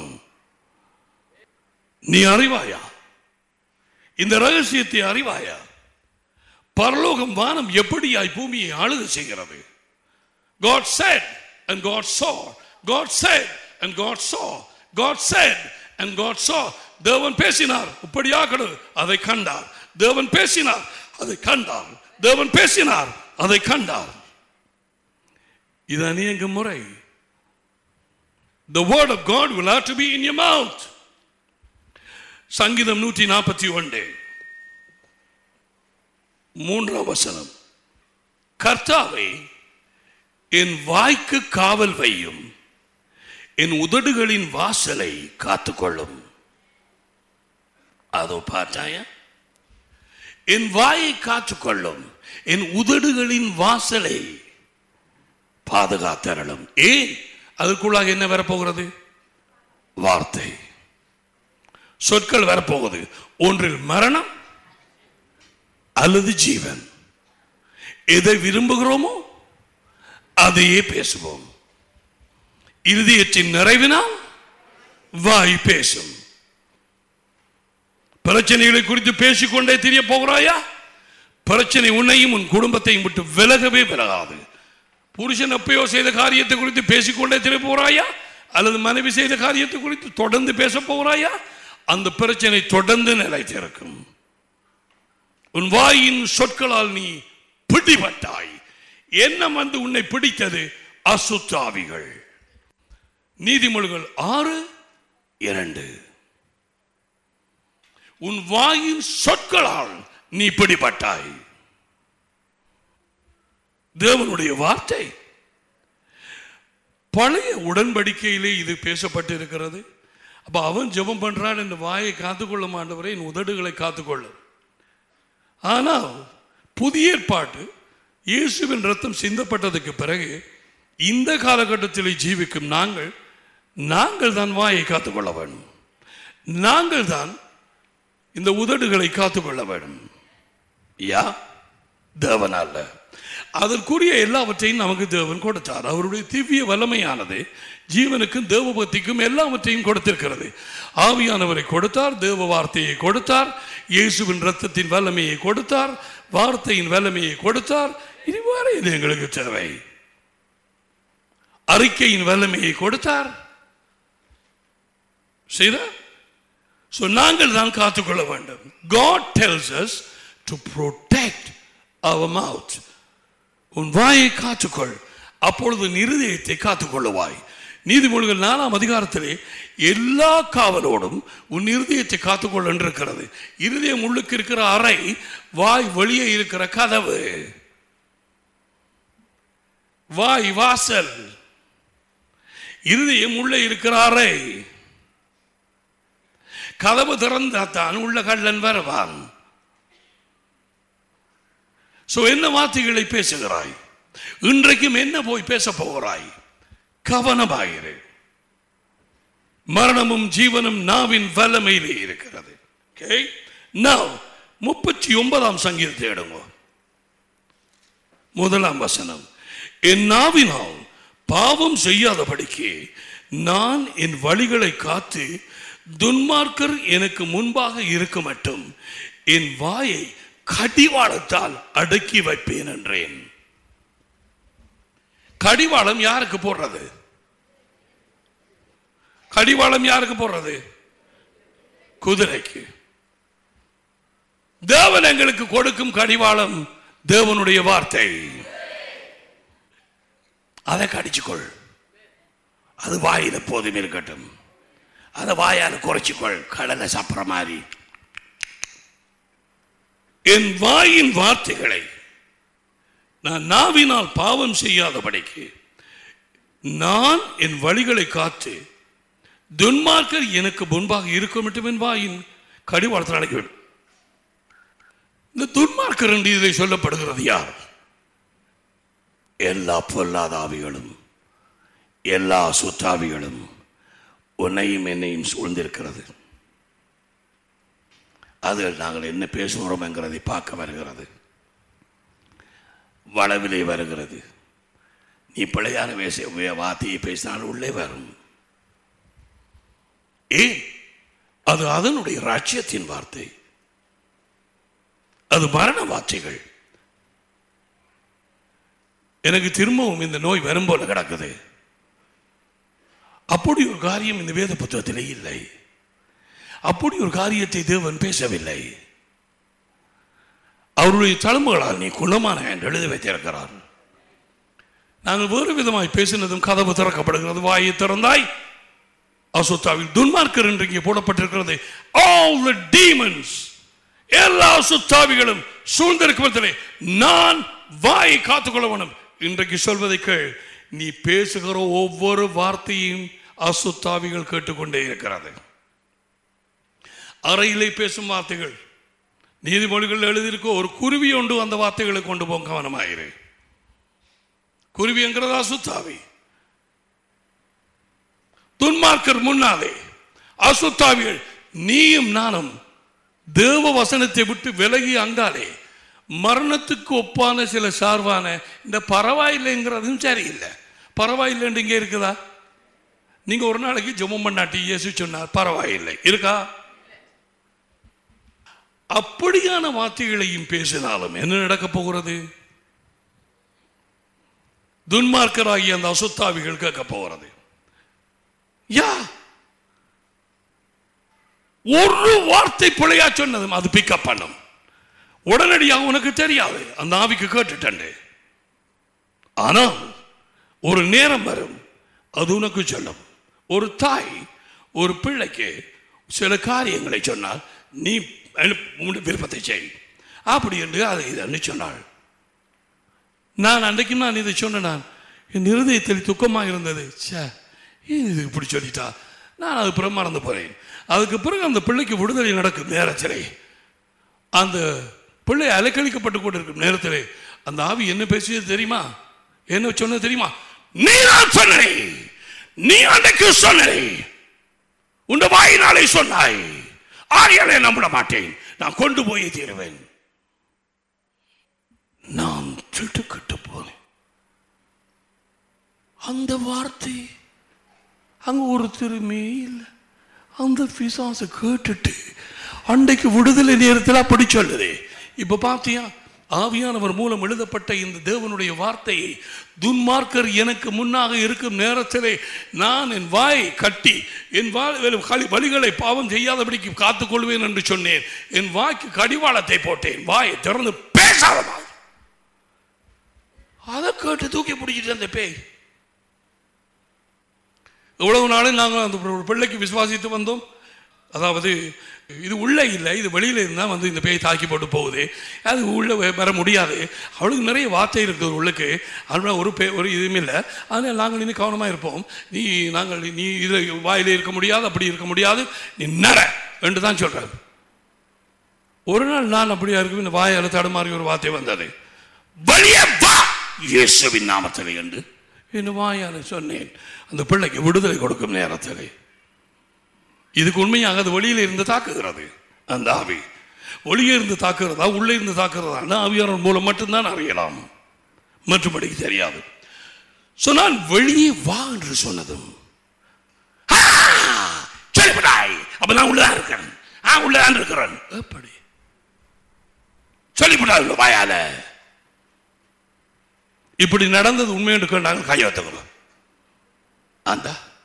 நீ அறிவாயா இந்த ரகசியத்தை அறிவாயா பரலோகம் வானம் எப்படியாய் பூமியை ஆளுகை செய்கிறது God said and God saw God said and God saw God said and God saw தேவன் பேசினார் இப்படியாகடு அதை கண்டார் தேவன் பேசினார் அதை கண்டார் தேவன் பேசினார் அதை கண்டார் இது அநேக முறை The word of God will have to be in your mouth. சங்கீதம் நூற்றி நாற்பத்தி ஒன்று மூன்றாம் வசனம் கர்த்தாவை என் வாய்க்கு காவல் வையும் என் உதடுகளின் வாசலை காத்துக்கொள்ளும் அதோ பார்த்தாயா என் வாயை காத்துக்கொள்ளும் என் உதடுகளின் வாசலை பாதுகாத்தரலும் ஏன் அதற்குள்ளாக என்ன வரப்போகிறது வார்த்தை சொற்கள் வரப்போகுது ஒன்றில் மரணம் அல்லது ஜீவன் எதை விரும்புகிறோமோ அதையே பேசுவோம் இருதயத்தின் நிறைவினால் வாய் பேசும் பிரச்சனைகளை குறித்து பேசிக்கொண்டே தெரிய போகிறாயா பிரச்சனை உன்னையும் உன் குடும்பத்தையும் விட்டு விலகவே விலகாது புருஷன் அப்பயோ செய்த காரியத்தை குறித்து பேசிக்கொண்டே தெரிய போகிறாயா அல்லது மனைவி செய்த காரியத்தை குறித்து தொடர்ந்து பேச போகிறாயா அந்த பிரச்சனை தொடர்ந்து நிலைத்திருக்கும் உன் வாயின் சொற்களால் நீ பிடிபட்டாய் என்ன வந்து உன்னை பிடித்தது அசுத்தாவிகள் நீதிமொழிகள் ஆறு இரண்டு உன் வாயின் சொற்களால் நீ பிடிபட்டாய் தேவனுடைய வார்த்தை பழைய உடன்படிக்கையிலே இது பேசப்பட்டு இருக்கிறது அப்ப அவன் ஜெபம் பண்றான் இந்த வாயை காத்துக்கொள்ள மாட்டவரை என் உதடுகளை காத்துக்கொள்ளும் ஆனால் புதிய ஏற்பாட்டு இயேசுவின் ரத்தம் சிந்தப்பட்டதுக்கு பிறகு இந்த காலகட்டத்தில் ஜீவிக்கும் நாங்கள் நாங்கள் தான் வாயை காத்துக்கொள்ள வேண்டும் நாங்கள் தான் இந்த உதடுகளை காத்துக்கொள்ள வேண்டும் யா தேவன் அல்ல அதற்குரிய எல்லாவற்றையும் நமக்கு தேவன் கொடுத்தார் அவருடைய திவ்ய வல்லமையானது ஜீவனுக்கும் தேவபக்திக்கும் எல்லாவற்றையும் கொடுத்திருக்கிறது ஆவியானவரை கொடுத்தார் தேவ வார்த்தையை கொடுத்தார் இயேசுவின் ரத்தத்தின் வல்லமையை கொடுத்தார் வார்த்தையின் வல்லமையை கொடுத்தார் இதுவரை இது எங்களுக்கு தேவை அறிக்கையின் வல்லமையை கொடுத்தார் செய்தா So நாங்கள் தான் காத்துக்கொள்ள வேண்டும் God tells us to protect our mouth உன் வாயை காத்துக்கொள் அப்பொழுது உன் இருதயத்தை காத்துக்கொள்ளுவாய் நீதிமொழிகள் நாலாம் அதிகாரத்திலே எல்லா காவலோடும் உன் இருதயத்தை காத்துக்கொள் இருக்கிறது இருதயம் உள்ளுக்கு இருக்கிற அறை வாய் வெளியே இருக்கிற கதவு வாய் வாசல் இருதயம் உள்ளே இருக்கிற அறை கதவு திறந்தாத்தான் உள்ள கள்ளன் வருவான் சோ என்ன வார்த்தைகளை பேசுகிறாய் இன்றைக்கும் என்ன போய் பேச போகிறாய் கவனமாயிரு மரணமும் ஜீவனும் நாவின் வல்லமையிலே இருக்கிறது Okay? Now, முப்பத்தி ஒன்பதாம் சங்கீதத்தை எடுங்க முதலாம் வசனம் என் நாவினால் பாவம் செய்யாதபடிக்கு நான் என் வழிகளை காத்து துன்மார்க்கர் எனக்கு முன்பாக இருக்க மட்டும் என் வாயை கடிவாளத்தால் அடக்கி வைப்பேன் என்றேன் கடிவாளம் யாருக்கு போடுறது கடிவாளம் யாருக்கு போடுறது குதிரைக்கு தேவன் எங்களுக்கு கொடுக்கும் கடிவாளம் தேவனுடைய வார்த்தை அதை கடிச்சுக்கொள் அது வாயில் எப்போதும் இருக்கட்டும் அதை வாயால் குறைச்சிக்கொள் கடலை சாப்பிட்ற மாதிரி என் வாயின் வார்த்தைகளை நான் நாவினால் பாவம் செய்யாதபடிக்கு நான் என் வழிகளை காத்து துன்மார்க்கர் எனக்கு முன்பாக இருக்க மட்டும் என் வாயின் கடிவாளத்தில் அழைக்க வேண்டும் இந்த துன்மார்க்கர் என்று இதில் சொல்லப்படுகிறது யார் எல்லா பொல்லாத ஆவிகளும் எல்லா சுத்தாவிகளும் உன்னையும் என்னையும் சூழ்ந்திருக்கிறது அது நாங்கள் என்ன பேசுகிறோம் என்கிறதை பார்க்க வருகிறது வளவிலே வருகிறது நீ பிழையான பேச வார்த்தையை பேசினால் உள்ளே வரும் ஏன் அது அதனுடைய ராஜ்யத்தின் வார்த்தை அது மரண வார்த்தைகள் எனக்கு திரும்பவும் இந்த நோய் வரும் போல கிடக்குது அப்படி ஒரு காரியம் இந்த வேத புத்தகத்திலே இல்லை அப்படி ஒரு காரியத்தை தேவன் பேசவில்லை அவருடைய தழும்புகளால் நீ குணமான என்று எழுதி வைத்திருக்கிறார் நாங்கள் வேறு விதமாய் பேசினதும் கதவு திறக்கப்படுகிறது வாயை திறந்தாய் அசுத்தாவில் துன்மார்க்கர் என்று இங்கே போடப்பட்டிருக்கிறது all the demons எல்லா சுத்தாவிகளும் சூழ்ந்திருக்கும் நான் வாயை காத்துக்கொள்ள வேணும் இன்றைக்கு சொல்வதை கேள் நீ பேசுகிற ஒவ்வொரு வார்த்தையும் அசுத்தாவிகள் கேட்டுக்கொண்டே இருக்கிறது அறையிலே பேசும் வார்த்தைகள் நீதிமொழிகள் எழுதியிருக்க ஒரு குருவி ஒன்று அந்த வார்த்தைகளை கொண்டு போக கவனமாயிரு குருவி என்கிறது அசுத்தாவி துன்மார்க்கர் முன்னாலே அசுத்தாவிகள் நீயும் நானும் தேவ வசனத்தை விட்டு விலகி அங்காலே மரணத்துக்கு ஒப்பான சில சார்பான இந்த பரவாயில்லைங்கிறதும் சரியில்லை பரவாயில்லைன்னு இங்கே இருக்குதா நீங்க ஒரு நாளைக்கு ஜெபம் பண்ணாட்டி இயேசு சொன்னார் பரவாயில்லை இருக்கா அப்படியான வார்த்தைகளையும் பேசினாலும் என்ன நடக்கப் போகிறது துன்மார்க்கராகிய அந்த அசுத்தாவிகள் கேட்க போகிறது யா ஒரு வார்த்தை பிழையா சொன்னதும் அது பிக்கப் பண்ணும் உடனடியாக உனக்கு தெரியாது அந்த ஆவிக்கு கேட்டுட்டே ஆனால் ஒரு நேரம் வரும் அது உனக்கு சொல்லும் ஒரு தாய் ஒரு பிள்ளைக்கு சில காரியங்களை சொன்னால் நீ உன்னுடைய விருப்பத்தை செய் அப்படி என்று அதை இதன்னு சொன்னாள் நான் அன்றைக்கு நான் இதை சொன்னேன் நான் என் இருதயத்தில் துக்கமாக இருந்தது ச்சே ஏன் இது இப்படி சொல்லிட்டா நான் அது பிறகு மறந்து போறேன் அதுக்கு பிறகு அந்த பிள்ளைக்கு விடுதலை நடக்கும் நேரத்திலே அந்த பிள்ளை அலைக்கழிக்கப்பட்டு கொண்டிருக்கும் நேரத்திலே அந்த ஆவி என்ன பேசியது தெரியுமா என்ன சொன்னது தெரியுமா நீ நான் சொன்னே நீ அன்றைக்கு சொன்னே உண்ட வாயினாலே சொன்னாய் ஆரியலை நம்ப மாட்டேன் நான் கொண்டு போய் தீருவேன் நான் திட்டுக்கிட்டு போனேன் அந்த வார்த்தை அங்க ஒரு திருமே இல்லை அந்த பிசாசை கேட்டுட்டு அன்றைக்கு விடுதலை நேரத்தில் அப்படி சொல்லுது இப்ப பாத்தியா ஆவியானவர் மூலம் எழுதப்பட்ட இந்த தேவனுடைய வார்த்தையை துன்மார்க்கர் எனக்கு முன்னாக இருக்கும் நேரத்திலே நான் என் வாயை கட்டி என் வாய் வழிகளை பாவம் செய்யாதபடிக்கு காத்துக்கொள்வேன் என்று சொன்னேன் என் வாய்க்கு கடிவாளத்தை போட்டேன் வாயை திறந்து பேசாத அதை கேட்டு தூக்கி பிடிச்சிட்டு அந்த பேய் இவ்வளவு நாளும் நாங்கள் அந்த பிள்ளைக்கு விசுவாசித்து வந்தோம் அதாவது இது உள்ளே இல்லை இது வெளியில இருந்தால் வந்து இந்த பேய் தாக்கி போட்டு போகுது அது உள்ளே வர முடியாது அவளுக்கு நிறைய வார்த்தை இருக்குது உள்ளுக்கு அதனால ஒரு பே ஒரு இதுவும் இல்லை அதனால் நாங்கள் இன்னும் கவனமாக இருப்போம் நீ நாங்கள் நீ இதில் வாயிலே இருக்க முடியாது அப்படி இருக்க முடியாது நீ நர என்று தான் சொல்கிறாரு ஒரு நாள் நான் அப்படியா இருக்கும் இந்த வாயால் தடுமாறி ஒரு வார்த்தை வந்தது வெளியே வா இயேசுவின் நாமத்தில் என்று என் வாயால் சொன்னேன் அந்த பிள்ளைக்கு விடுதலை கொடுக்கும் நேரத்தில் இதுக்கு உண்மையாக அது வெளியில இருந்து தாக்குகிறது அந்த ஆவி வெளியே இருந்து தாக்குறதா உள்ளே இருந்து தாக்குறதா ஆவியாளர் மூலம் மட்டும்தான் அறியலாம் மற்றபடிக்கு தெரியாது சொன்னால் வெளியே வா என்று சொன்னதும் சொல்லிவிடாய் அப்ப நான் உள்ளதான் இருக்கிறேன் ஆ உள்ளதான் இருக்கிறேன் எப்படி சொல்லிவிடாது வாயால இப்படி நடந்தது உண்மை என்று கேட்டாங்க கையெழுத்துக்கிறோம் அந்த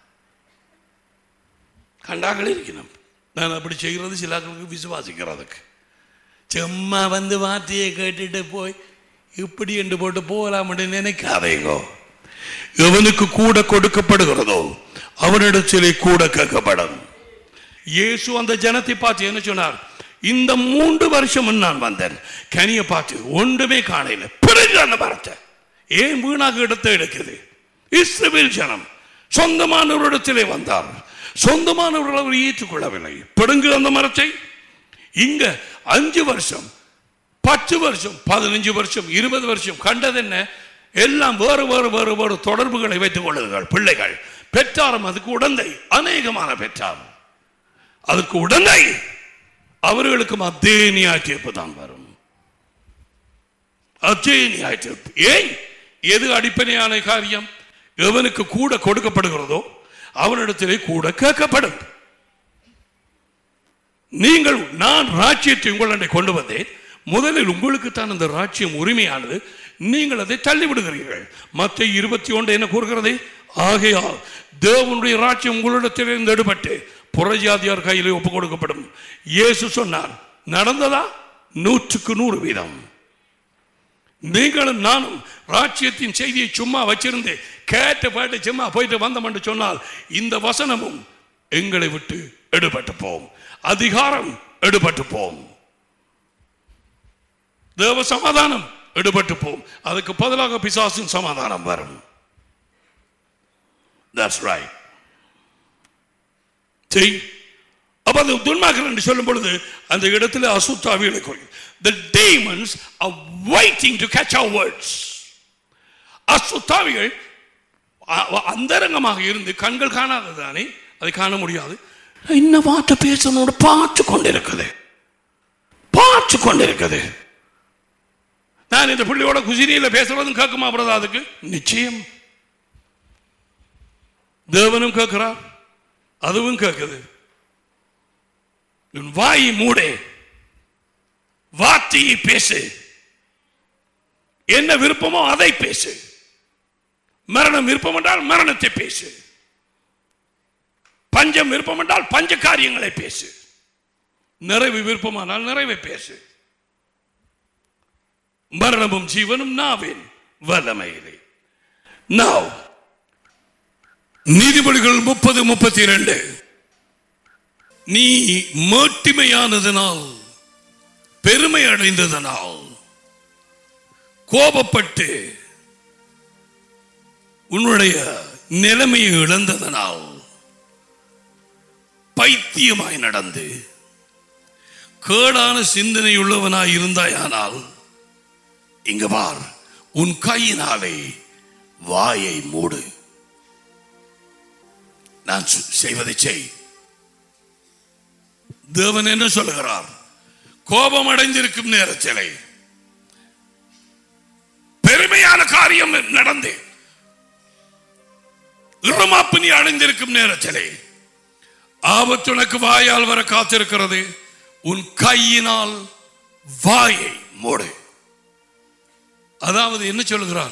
கண்டாக்கள் இருக்கணும் நான் அப்படி செய்கிறது சிலாக்களுக்கு விசுவாசிக்கிறதுக்கு சும்மா வந்து வார்த்தையை கேட்டுட்டு போய் இப்படி என்று போட்டு போகலாம் நினைக்காதேங்கோ எவனுக்கு கூட கொடுக்கப்படுகிறதோ அவனிடத்திலே கூட கேட்கப்படும் இயேசு அந்த ஜனத்தை பார்த்து என்ன சொன்னார் இந்த மூன்று வருஷம் நான் வந்தேன் கனியை பார்த்து ஒன்றுமே காணையில் பிறகு அந்த மரத்தை ஏன் வீணாக இடத்தை எடுக்குது இஸ்ரவேல் ஜனம் சொந்தமானவரிடத்திலே வந்தார் சொந்தமானவர்கள் அவர் ஏற்றுக்கொள்ளவில்லை பிடுங்கு அந்த மரத்தை இங்க அஞ்சு வருஷம் பத்து வருஷம் பதினஞ்சு வருஷம் இருபது வருஷம் கண்டது என்ன எல்லாம் வேறு வேறு வேறு வேறு தொடர்புகளை வைத்துக் கொள்ளுங்கள் பிள்ளைகள் பெற்றாரும் அதுக்கு உடந்தை அநேகமான பெற்றார் அதுக்கு உடந்தை அவர்களுக்கும் அதே நியாய தீர்ப்பு தான் வரும் அச்சயனியாயிற்று ஏன் எது அடிப்படையான காரியம் எவனுக்கு கூட கொடுக்கப்படுகிறதோ அவனிடத்திலே கூட கேட்கப்படும் நீங்கள் நான் ராஜ்யத்தை உங்களிடம் கொண்டு வந்தேன் முதலில் உங்களுக்கு தான் அந்த ராஜ்யம் உரிமையானது நீங்கள் அதை தள்ளிவிடுகிறீர்கள் மற்ற இருபத்தி ஒன்று என்ன கூறுகிறது ஆகையால் தேவனுடைய ராஜ்யம் உங்களிடத்திலிருந்து எடுபட்டு புறஜாதியார் கையிலே ஒப்புக் கொடுக்கப்படும் இயேசு சொன்னார் நடந்ததா நூற்றுக்கு நூறு வீதம் நீங்களும் நானும் ராஜ்யத்தின் செய்தியை சும்மா வச்சிருந்து கேட்ட பாட்டு சும்மா போயிட்டு வந்தோம் என்று சொன்னால் இந்த வசனமும் எங்களை விட்டு எடுபட்டு போம் அதிகாரம் எடுபட்டு போம் தேவ சமாதானம் எடுபட்டு போம் அதுக்கு பதிலாக பிசாசின் சமாதானம் வரும் That's right. See? அப்ப அது துன்மார்க்கர் என்று சொல்லும் பொழுது அந்த இடத்துல அசுத்தாவிகளை குறிக்கும் the demons are waiting to catch our words அசுத்தாவிகள் அ- அ- அந்தரங்கமாக இருந்து கண்கள் காணாததானே அதை காண முடியாது என்ன வார்த்தை பேசணும் பார்த்து கொண்டிருக்குது பார்த்து கொண்டிருக்குது நான் இந்த பிள்ளையோட குசினியில பேசுறதும் கேட்குமா பிரதா அதுக்கு நிச்சயம் தேவனும் கேட்கிறார் அதுவும் கேட்குது உன் வாயை மூடே வார்த்தையை பேசு என்ன விருப்பமோ அதை பேசு மரணம் விருப்பம் என்றால் மரணத்தை பேசு பஞ்சம் விருப்பம் என்றால் பஞ்ச காரியங்களை பேசு நிறைவு விருப்பமானால் நிறைவை பேசு மரணமும் ஜீவனும் நாவின் வல்லமையிலே நாவ் நீதிபதிகள் முப்பது முப்பத்தி இரண்டு நீ மேட்டிமையானதனால் பெருமை அடைந்ததனால் கோபப்பட்டு உன்னுடைய நிலைமையை இழந்ததனால் பைத்தியமாய் நடந்து கேடான சிந்தனை உள்ளவனாய் இருந்தாயானால் இங்க பார் உன் கையினாலே வாயை மூடு நான் சொ- செய்வதை செய் தேவன் என்ன சொல்லுகிறார் கோபம் அடைந்திருக்கும் நேரத்திலே பெருமையான காரியம் நடந்து இருமாப்பு நீ அடைந்திருக்கும் நேரத்திலே ஆபத்து உனக்கு வாயால் வர காத்திருக்கிறது உன் கையினால் வாயை மூடு அதாவது என்ன சொல்லுகிறார்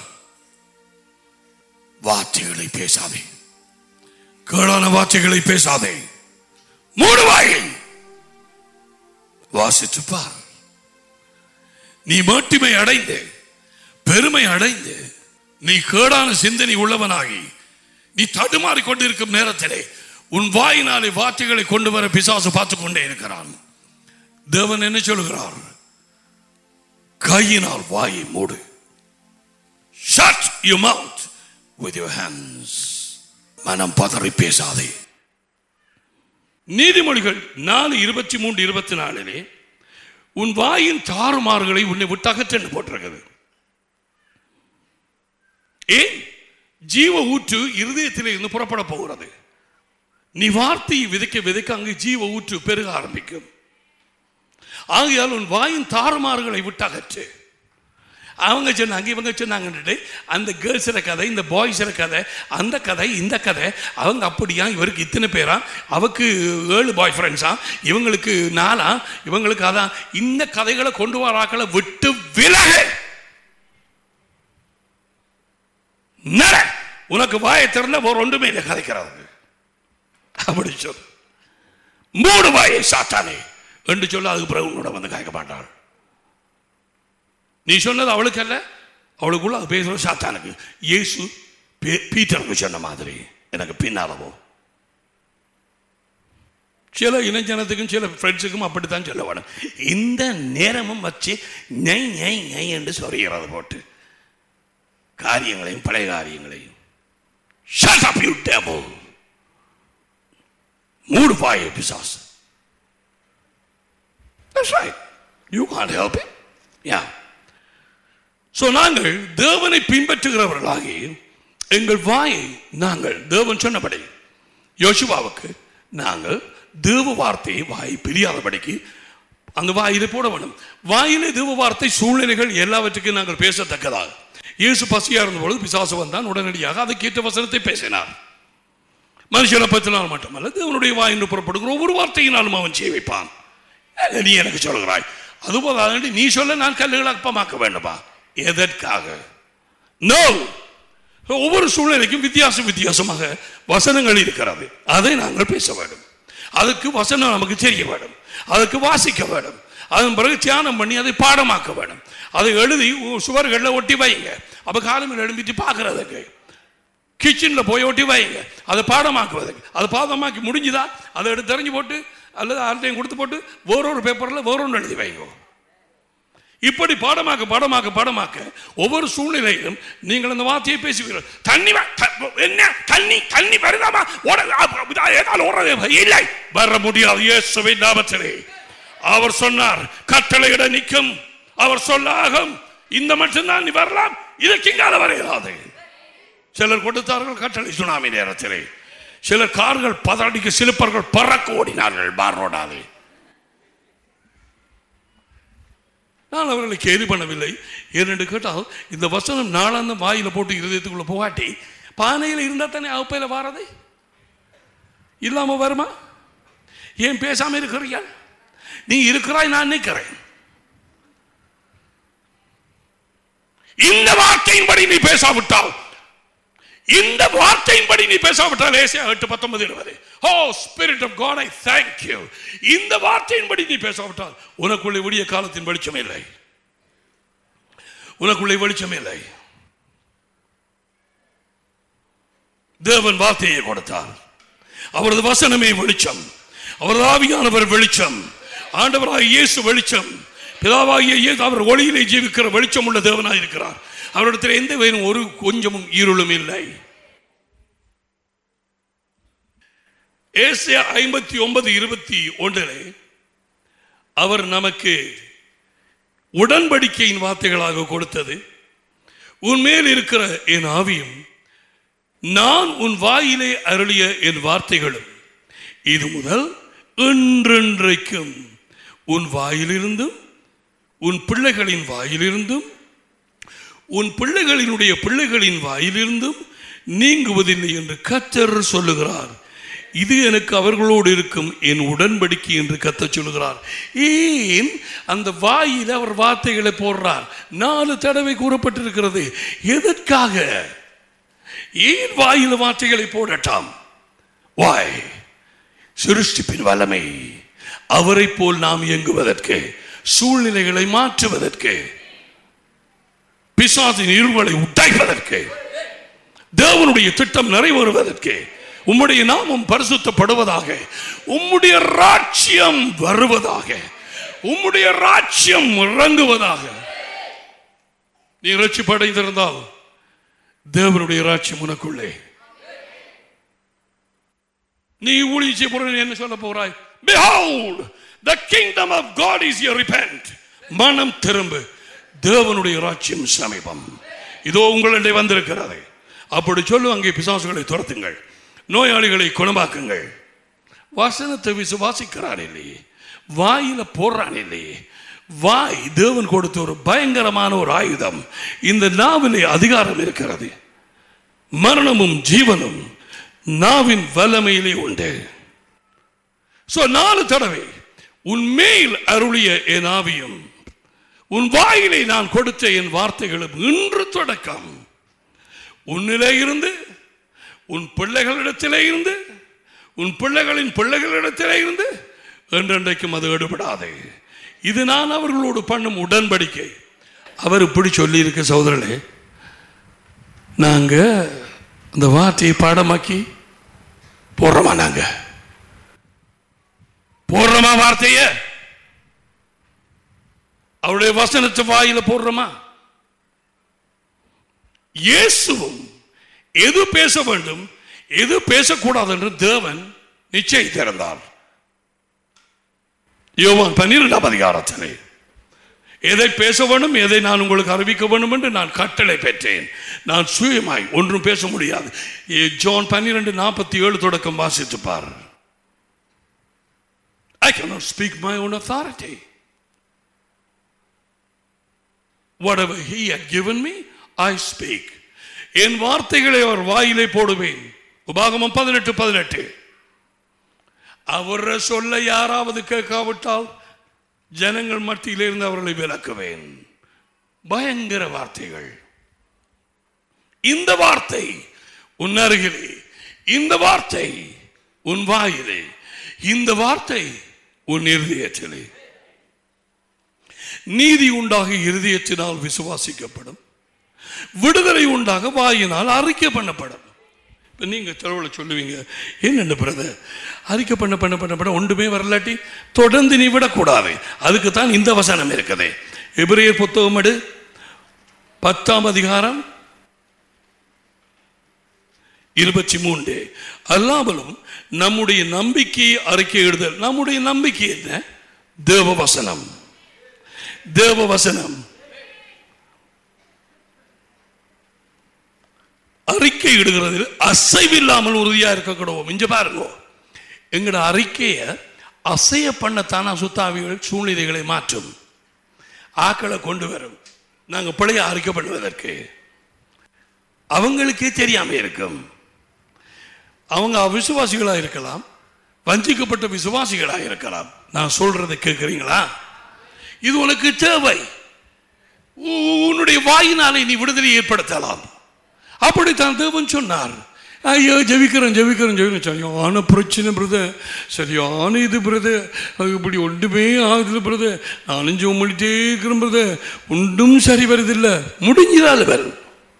வார்த்தைகளை பேசாதே கேடான வார்த்தைகளை பேசாதே மூடு வாயை வாசித்து பார் நீ மேட்டிமை அடைந்து பெருமை அடைந்து நீ கேடான சிந்தனை உள்ளவனாகி நீ தடுமாறி கொண்டிருக்கும் நேரத்திலே உன் வாயினாலே வார்த்தைகளை கொண்டு வர பிசாசு பார்த்து கொண்டே இருக்கிறான் தேவன் என்ன சொல்கிறார் கையினால் வாயை மூடு shut your mouth with your hands மனம் பதறி பேசாதே நீதிமொழிகள் நாலு இருபத்தி மூன்று இருபத்தி நாலிலே உன் வாயின் தாறுமாறுகளை உன்னை விட்டு அகற்றன்னு போட்டிருக்குது ஏன் ஜீவ ஊற்று இருதயத்தில் இருந்து புறப்பட போகிறது நீ வார்த்தையை விதைக்க விதைக்க அங்கு ஜீவ ஊற்று பெருக ஆரம்பிக்கும் ஆகையால் உன் வாயின் தாறுமாறுகளை விட்டு அகற்று அவங்க சொன்னாங்க இவங்க சொன்னாங்கன்னுட்டு அந்த கேர்ள்ஸிற கதை இந்த பாய்ஸிற கதை அந்த கதை இந்த கதை அவங்க அப்படியா இவருக்கு இத்தனை பேரா அவக்கு ஏழு பாய் ஃப்ரெண்ட்ஸா இவங்களுக்கு நாலா இவங்களுக்கு அதான் இந்த கதைகளை கொண்டு வராக்களை விட்டு விலகு நட உனக்கு வாயை திறந்த ஒரு ஒன்றுமே இல்லை கதைக்கிறது அப்படி சொல் மூடு வாயை சாத்தானே என்று சொல்ல அதுக்கு பிறகு உன்னோட வந்து கேட்க மாட்டாள் நீ சொன்னது அவளுக்கு அல்ல அவளுக்குள்ள அது பேசுற சாத்தானுக்கு இயேசு பே- பீட்டருக்கு சொன்ன மாதிரி எனக்கு பின்னாலவோ சில இளைஞனத்துக்கும் சில ஃப்ரெண்ட்ஸுக்கும் அப்படித்தான் சொல்ல வேணும் இந்த நேரமும் வச்சு நை நை நை என்று சொல்கிறது போட்டு காரியங்களையும் பழைய காரியங்களையும் Shut up, you devil. மூடு பாய பிசாசு That's right. You can't help it. Yeah. So நாங்கள் தேவனை பின்பற்றுகிறவர்களாகி எங்கள் வாயை நாங்கள் தேவன் சொன்னபடி யோசுவாவுக்கு நாங்கள் தேவ வார்த்தையை வாய் பிரியாதபடிக்கு அந்த வாயிலை போட வேண்டும் வாயிலே தேவ வார்த்தை சூழ்நிலைகள் எல்லாவற்றுக்கும் நாங்கள் பேசத்தக்கதாக இயேசு பசியா இருந்த பொழுது பிசாசு வந்தான் உடனடியாக அதுக்கேற்ற வசனத்தை பேசினார் மனுஷனை பற்றினால் மட்டுமல்ல தேவனுடைய வாயின்று புறப்படுகிற ஒவ்வொரு வார்த்தையினாலும் அவன் செய்ய வைப்பான் அல்ல, நீ எனக்கு சொல்கிறாய் அதுபோல் அதனால நீ சொல்ல நான் கல்லுகளை அப்பமாக்க வேண்டுமா எதற்காக நோ ஒவ்வொரு சூழ்நிலைக்கும் வித்தியாசம் வித்தியாசமாக வசனங்கள் இருக்கிறது அதை நாங்கள் பேச வேண்டும் அதுக்கு வசனம் நமக்கு தெரிய வேண்டும் அதுக்கு வாசிக்க வேண்டும் அதன் பிறகு தியானம் பண்ணி அதை பாடமாக்க வேண்டும் அதை எழுதி சுவர்களில் ஒட்டி வைங்க அப்போ காலமில் எழும்பிட்டு பார்க்கறதுக்கு கிச்சனில் போய் ஒட்டி வைங்க அதை பாடமாக்குவதுக்கு அதை பாடமாக்கி முடிஞ்சுதா அதை எடுத்து தெரிஞ்சு போட்டு அல்லது யார்ட்டையும் கொடுத்து போட்டு வேறொரு பேப்பரில் வேறொன்று எழுதி வைங்க இப்படி பாடமாக்க பாடமாக்க பாடமாக்க ஒவ்வொரு சூழ்நிலையிலும் நீங்கள் அந்த வார்த்தையை பேசுவீர்கள் தண்ணி வ- த- என்ன தண்ணி தண்ணி வருதாமா ஓட- அ- இதா- ஏதாலும் ஓடுறது இல்லை வர முடியாது இயேசுவின் நாமத்திலே அவர் சொன்னார் கட்டளையிட நிற்கும் அவர் சொல்லாகும் இந்த மட்டும்தான் நீ வரலாம் இதற்கு இங்கால வர இயலாது சிலர் கொடுத்தார்கள் கட்டளை சுனாமி நேரத்திலே சிலர் கார்கள் பதடிக்கு சிலுப்பர்கள் பறக்க ஓடினார்கள் பார் ரோடாது நான் அவர்களை கேலி பண்ணவில்லை ஏனென்று கேட்டால் இந்த வசனம் நாளாந்த வாயில போட்டு இருதயத்துக்குள்ள போகாட்டி பானையில் இருந்தா தானே அவப்பையில் வாரது இல்லாம வருமா ஏன் பேசாம இருக்கிறீங்க நீ இருக்கிறாய் நான் நிற்கிறேன் இந்த வார்த்தையின்படி நீ பேசாவிட்டால் இந்த வார்த்தையின்படி நீ பேசாவிட்டால் ஏசியா எட்டு பத்தொன்பது இருபது oh spirit of God I thank you இந்த வார்த்தையின்படி நீ பேசாவிட்டால் உனக்குள்ளே விடிய காலத்தின் வெளிச்சம் இல்லை உனக்குள்ளே வெளிச்சம் இல்லை தேவன் வார்த்தையை கொடுத்தார் அவரது வசனமே வெளிச்சம் அவரது ஆவியானவர் வெளிச்சம் ஆண்டவராக இயேசு வெளிச்சம் பிதாவாகிய இயேசு அவர் ஒளியிலே ஜீவிக்கிற வெளிச்சம் உள்ள தேவனாய் இருக்கிறார் அவரிடத்தில் எந்த வகையிலும் ஒரு கொஞ்சமும் இருளும் இல்லை ஏசியா ஐம்பத்தி ஒன்பது இருபத்தி ஒன்றிலே அவர் நமக்கு உடன்படிக்கையின் வார்த்தைகளாக கொடுத்தது உன்மேல் இருக்கிற என் ஆவியும் நான் உன் வாயிலே அருளிய என் வார்த்தைகளும் இது முதல் என்றென்றைக்கும் உன் வாயிலிருந்தும் உன் பிள்ளைகளின் வாயிலிருந்தும் உன் பிள்ளைகளினுடைய பிள்ளைகளின் வாயிலிருந்தும் நீங்குவதில்லை என்று கத்தர் சொல்லுகிறார் இது எனக்கு அவர்களோடு இருக்கும் என் உடன்படிக்கை என்று கத்தச் சொல்லுகிறார் ஏன் அந்த வாயில் அவர் வார்த்தைகளை போடுறார் நாலு தடவை கூறப்பட்டிருக்கிறது எதற்காக ஏன் வாயில் வார்த்தைகளை போடட்டாம் வாய் சிருஷ்டிப்பின் வல்லமை அவரை போல் நாம் இயங்குவதற்கு சூழ்நிலைகளை மாற்றுவதற்கு பிசாசின் இருவலை உடைப்பதற்கு தேவனுடைய திட்டம் நிறைவேறுவதற்கு உம்முடைய நாமம் பரிசுத்தப்படுவதாக உம்முடைய ராட்சியம் வருவதாக உம்முடைய ராட்சியம் இறங்குவதாக நீ ரட்சிப்படைந்திருந்தால் தேவனுடைய ராட்சியம் உனக்குள்ளே நீ ஊழிய பொருள் என்ன சொல்ல போறாய் behold the kingdom of god is your repent மனம் திரும்பு தேவனுடைய ராட்சியம் சமீபம் இதோ உங்களிடையே வந்திருக்கிறது அப்படி சொல்லு அங்கே பிசாசுகளை துரத்துங்கள் நோயாளிகளை குணமாக்குங்கள் வசனத்தை விசுவாசிக்கிறான் இல்லையே வாயில போடுறான் இல்லையே வாய் தேவன் கொடுத்த ஒரு பயங்கரமான ஒரு ஆயுதம் இந்த நாவிலே அதிகாரம் இருக்கிறது மரணமும் ஜீவனும் நாவின் வல்லமையிலே உண்டு சோ நாலு தடவை உன் மேல் அருளிய என் ஆவியும் உன் வாயிலே நான் கொடுத்த என் வார்த்தைகளும் இன்று தொடக்கம் உன்னிலே இருந்து உன் பிள்ளைகளிடத்திலே இருந்து உன் பிள்ளைகளின் பிள்ளைகளிடத்திலே இருந்து என்றென்றைக்கும் அது எடுபடாது இது நான் அவர்களோடு பண்ணும் உடன்படிக்கை அவர் இப்படி சொல்லியிருக்க சகோதரர்களே நாங்க அந்த வார்த்தையை பாடமாக்கி போடுறோமா நாங்க போடுறோமா வார்த்தைய அவருடைய வசனத்தை வாயில போடுறோமா இயேசுவும் எது பேச வேண்டும் எது பேசக்கூடாது என்று தேவன் நிச்சயித்திருந்தார் யோவான் பன்னிரெண்டாம் அதிகாரத்திலே எதை பேச வேண்டும் எதை நான் உங்களுக்கு அறிவிக்க வேண்டும் என்று நான் கட்டளை பெற்றேன் நான் சுயமாய் ஒன்றும் பேச முடியாது ஏ, ஜான் பன்னிரெண்டு நாற்பத்தி ஏழு தொடக்கம் வாசித்து பார் ஐ cannot speak my own authority whatever he had given me I speak என் வார்த்தைகளை அவர் வாயிலே போடுவேன் உபாகமம் பதினெட்டு பதினெட்டு அவர சொல்ல யாராவது கேட்காவிட்டால் ஜனங்கள் மத்தியிலே இருந்து அவர்களை விலக்குவேன் பயங்கர வார்த்தைகள் இந்த வார்த்தை உன் அருகிலே இந்த வார்த்தை உன் வாயிலே இந்த வார்த்தை உன் இருதயத்திலே நீதி உண்டாக இருதயத்தினால் விசுவாசிக்கப்படும் விடுதலை உண்டாக வாயினால் அறிக்கை பண்ணப்படும் இப்போ நீங்கள் தெருவில் சொல்லுவீங்க என்னென்ன பிரதர் அறிக்கை பண்ண பண்ண பண்ண பண்ண ஒன்றுமே வரலாட்டி தொடர்ந்து நீ விடக்கூடாது அதுக்கு தான் இந்த வசனம் இருக்குது எபிரேயர் புத்தகம் எடு பத்தாம் அதிகாரம் இருபத்தி மூன்று அல்லாமலும் நம்முடைய நம்பிக்கையை அறிக்கையிடுதல் நம்முடைய நம்பிக்கை என்ன தேவ வசனம் தேவ வசனம் அறிக்கை இடுகிறதில் அசைவில்லாமல் உறுதியா இருக்க கூடுவோம் இங்க பாருங்க எங்கட அறிக்கையை அசைய பண்ணத்தான சுத்தாவிகள் சூழ்நிலைகளை மாற்றும் ஆக்களை கொண்டு வரும் நாங்க பிழைய அறிக்கை பண்ணுவதற்கு அவங்களுக்கே தெரியாம இருக்கும் அவங்க அவிசுவாசிகளா இருக்கலாம் வஞ்சிக்கப்பட்ட விசுவாசிகளா இருக்கலாம் நான் சொல்றதை கேட்கிறீங்களா இது உனக்கு தேவை உ- உன்னுடைய வாயினாலே நீ விடுதலை ஏற்படுத்தலாம் அப்படித்தான் தேவன் சொன்னார் ஐயோ ஜெபிக்கிறேன் ஜெபிக்கிறேன் ஜெபிக்கிறேன் சரியான பிரச்சனை பிரதர் சரியான இது பிரதர் இப்படி ஒன்றுமே ஆகுது பிரதர் நானும் ஜோம் பண்ணிட்டே இருக்கிறேன் பிரதர் ஒன்றும் சரி வருதில்ல முடிஞ்சிடாது வரும்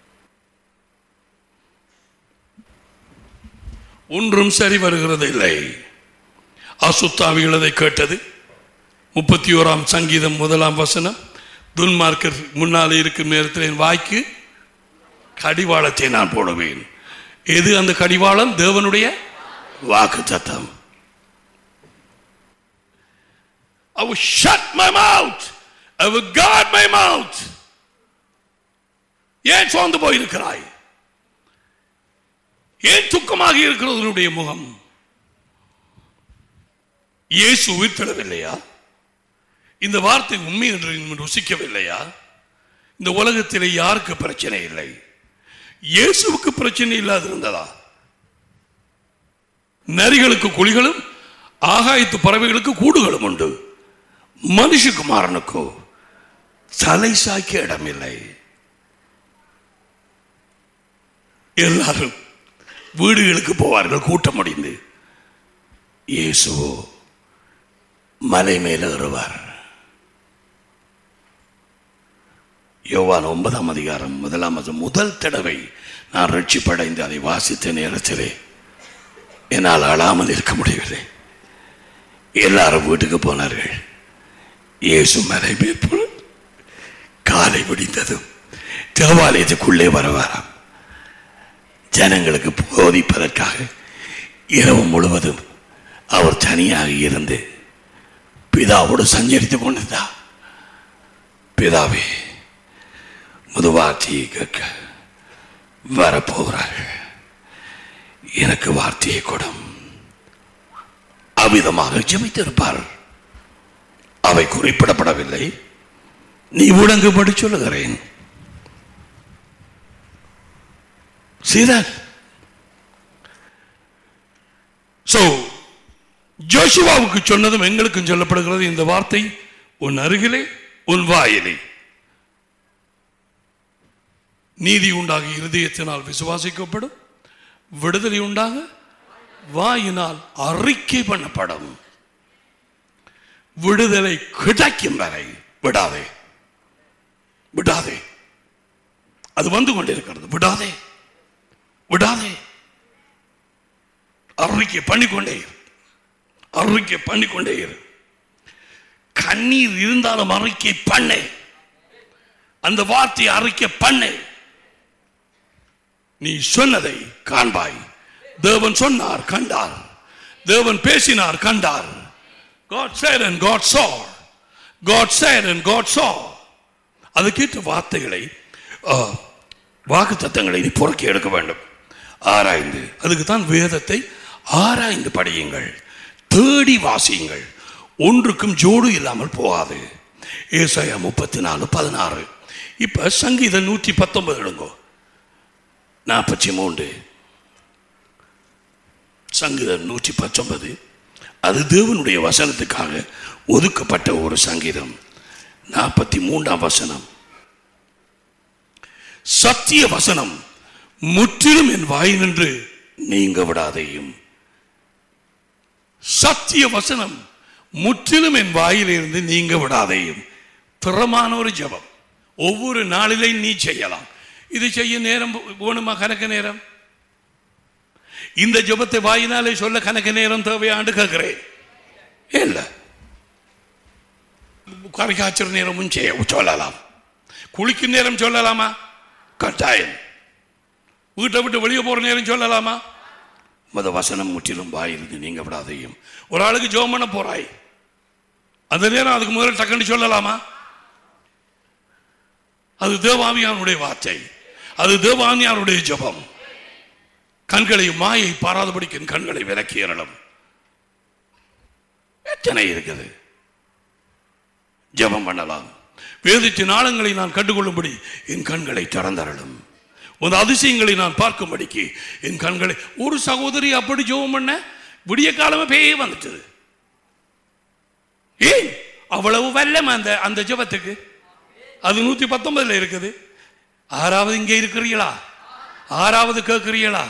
ஒன்றும் சரி வருகிறது இல்லை அசுத்தாவிகள் அதை கேட்டது முப்பத்தி ஓராம் சங்கீதம் முதலாம் வசனம் துன்மார்க்கர் முன்னாலே இருக்கும் நேரத்தில் என் வாய்க்கு கடிவாளத்தை நான் போடுவேன் எது அந்த கடிவாளம் தேவனுடைய வாக்கு சத்தம் I will shut my mouth. I will guard my mouth. ஏன் சோர்ந்து போயிருக்கிறாய் ஏன் துக்கமாக இருக்கிறது உன்னுடைய முகம் இயேசு உயிர்த்தெழவில்லையா இந்த வார்த்தை உண்மை என்று நீ ருசிக்கவில்லையா இந்த உலகத்திலே யாருக்கு பிரச்சனை இல்லை இயேசுவுக்கு பிரச்சனை இல்லாது இருந்ததா நரிகளுக்கு குழிகளும் ஆகாயத்து பறவைகளுக்கு கூடுகளும் உண்டு மனுஷகுமாரனுக்கோ தலை சாய்க்க இடமில்லை எல்லாரும் வீடுகளுக்கு போவார்கள் கூட்டம் முடிந்து இயேசுவோ மலை மேல ஏறுவார் யோவான் ஒன்பதாம் அதிகாரம் முதலாம் வசனம். முதல் தடவை நான் ரட்சிப்படைந்து அதை வாசித்த நேரத்திலே என்னால் அழாமல் இருக்க முடியவில்லை எல்லாரும் வீட்டுக்கு போனார்கள் இயேசு மலை மேற்பு காலை விடிந்ததும் தேவாலயத்துக்குள்ளே வருவாராம் ஜனங்களுக்கு போதிப்பதற்காக இரவு முழுவதும் அவர் தனியாக இருந்து பிதாவோடு சஞ்சரித்துக் கொண்டிருந்தார் பிதாவே முதுவார்த்தையை கேட்க வரப்போகிறார்கள் எனக்கு வார்த்தையை கொடும் அவ்விதமாக ஜெபித்திருப்பார் அவை குறிப்பிடப்படவில்லை நீ உடங்கும்படி சொல்லுகிறேன் சீதன் சோ ஜோஷுவாவுக்கு சொன்னதும் எங்களுக்கும் சொல்லப்படுகிறது இந்த வார்த்தை உன் அருகிலே உன் வாயிலே நீதி உண்டாகி இருதயத்தினால் விசுவாசிக்கப்படும் விடுதலை உண்டாக வாயினால் அறிக்கை பண்ணப்படும் விடுதலை கிடைக்கும் வரை விடாதே விடாதே அது வந்து கொண்டிருக்கிறது விடாதே விடாதே அறிக்கை பண்ணிக்கொண்டே இரு அறிக்கை பண்ணிக்கொண்டே இரு கண்ணீர் இருந்தாலும் அறிக்கை பண்ணு அந்த வார்த்தை அறிக்கை பண்ணு நீ சொன்னதை காண்பாய் தேவன் சொன்னார் கண்டார் தேவன் பேசினார் கண்டார் God said and God saw God said and God saw அதுக்கேற்ற வார்த்தைகளை வாக்கு தத்தங்களை நீ புறக்கி எடுக்க வேண்டும் ஆராய்ந்து அதுக்கு தான் வேதத்தை ஆராய்ந்து படியுங்கள் தேடி வாசியுங்கள் ஒன்றுக்கும் ஜோடு இல்லாமல் போகாது ஏசாயா முப்பத்தி நாலு பதினாறு இப்ப சங்கீதம் நூற்றி பத்தொன்பது எடுங்கோ நாற்பத்தி மூன்று சங்கீதம் நூற்றி பத்தொன்பது அது தேவனுடைய வசனத்துக்காக ஒதுக்கப்பட்ட ஒரு சங்கீதம் நாற்பத்தி மூன்றாம் வசனம் சத்திய வசனம் முற்றிலும் என் வாய் நின்று நீங்க விடாதையும் சத்திய வசனம் முற்றிலும் என் வாயிலிருந்து நீங்க விடாதையும் திறமான ஒரு ஜெபம் ஒவ்வொரு நாளிலையும் நீ செய்யலாம் இது செய்ய நேரம் வேணுமா கணக்கு நேரம் இந்த ஜெபத்தை வாயினாலே சொல்ல கணக்கு நேரம் தேவையாண்டு கேட்கிறேன் இல்ல கரைக்காய்ச்சல் நேரமும் செய்ய சொல்லலாம் குளிக்கும் நேரம் சொல்லலாமா கட்டாயம் வீட்டை விட்டு வெளியே போற நேரம் சொல்லலாமா மத வசனம் முற்றிலும் வாயிலிருந்து நீங்க விடாதையும் ஒரு ஆளுக்கு ஜோம் பண்ண போறாய் அந்த நேரம் அதுக்கு முதல்ல டக்குன்னு சொல்லலாமா அது தேவாமியானுடைய வார்த்தை அது தேவாமியானுடைய ஜெபம் கண்களை மாயை பாராதபடிக்கு என் கண்களை விலக்கி ஏறலும் எத்தனை இருக்குது ஜெபம் பண்ணலாம் வேதித்தின் ஆழங்களை நான் கண்டுகொள்ளும்படி என் கண்களை திறந்தரலும் உன் அதிசயங்களை நான் பார்க்கும்படிக்கு என் கண்களை ஒரு சகோதரி அப்படி ஜெபம் பண்ண விடிய காலமே பேயே வந்துட்டது ஏன் அவ்வளவு வல்லம் அந்த அந்த ஜெபத்துக்கு அது நூத்தி பத்தொன்பதுல இருக்குது ஆறாவது இங்கே இருக்கிறீங்களா ஆறாவது கேட்கிறீங்களா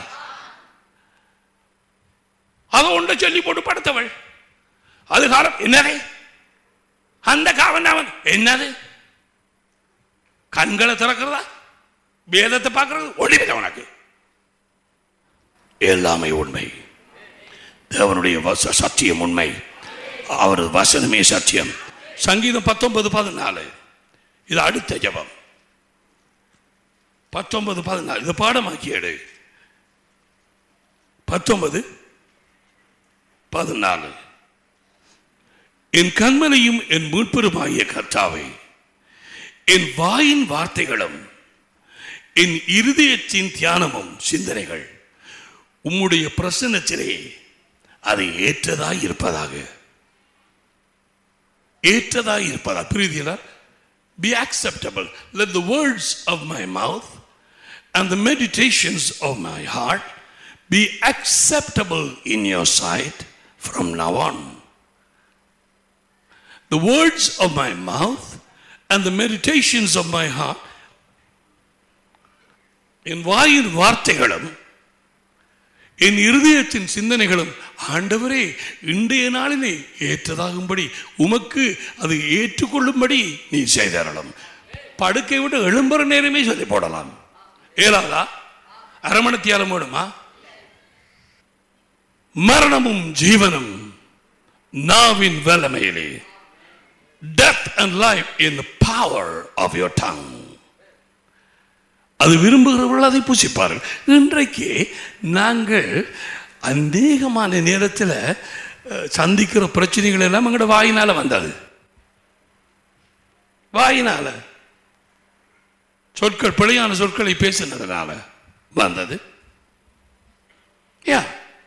அவ ஒன்றை சொல்லி போட்டு படுத்தவள் அது காலம் என்னது அந்த காவன் அவன் என்னது கண்களை திறக்கிறதா வேதத்தை பார்க்கறது ஒளிவில்லை உனக்கு எல்லாமே உண்மை தேவனுடைய வச சத்தியம் உண்மை அவரது வசனமே சத்தியம் சங்கீதம் பத்தொன்பது பதினாலு இது அடுத்த ஜபம் பத்தொன்பது பதினாலு இது பாடமாக்கி எடு பத்தொன்பது பதினாலு என் கண்மனையும் என் மீட்பெருமாகிய கர்த்தாவை என் வாயின் வார்த்தைகளும் என் இருதயத்தின் தியானமும் சிந்தனைகள் உம்முடைய பிரசன்னத்திலே அது ஏற்றதாய் இருப்பதாக ஏற்றதாய் இருப்பதா புரியுதீங்களா be acceptable let the words of my mouth and the meditations of my heart be acceptable in your sight from now on the words of my mouth and the meditations of my heart என் வாயின் வார்த்தைகளும் என் இருதயத்தின் சிந்தனைகளும் ஆண்டவரே இன்றைய நாளிலே ஏற்றதாகும்படி உமக்கு அது ஏற்றுக்கொள்ளும்படி நீ செய்தரலாம் படுக்கை விட்டு எழும்புற நேரமே சொல்லி போடலாம் ஏலாதா அரமணத்தியாலம் வேணுமா மரணமும் ஜீவனும் நாவின் வல்லமையிலே death and life in power of your tongue அது விரும்புகிறவர்கள் அதை புசிப்பார்கள் இன்றைக்கு நாங்கள் அநேகமான நேரத்தில் அஹ், சந்திக்கிற பிரச்சனைகள் எல்லாம் எங்களோட வாயினால வந்தது வாயினால சொற்கள் பிழையான சொற்களை பேசினதுனால வந்தது யா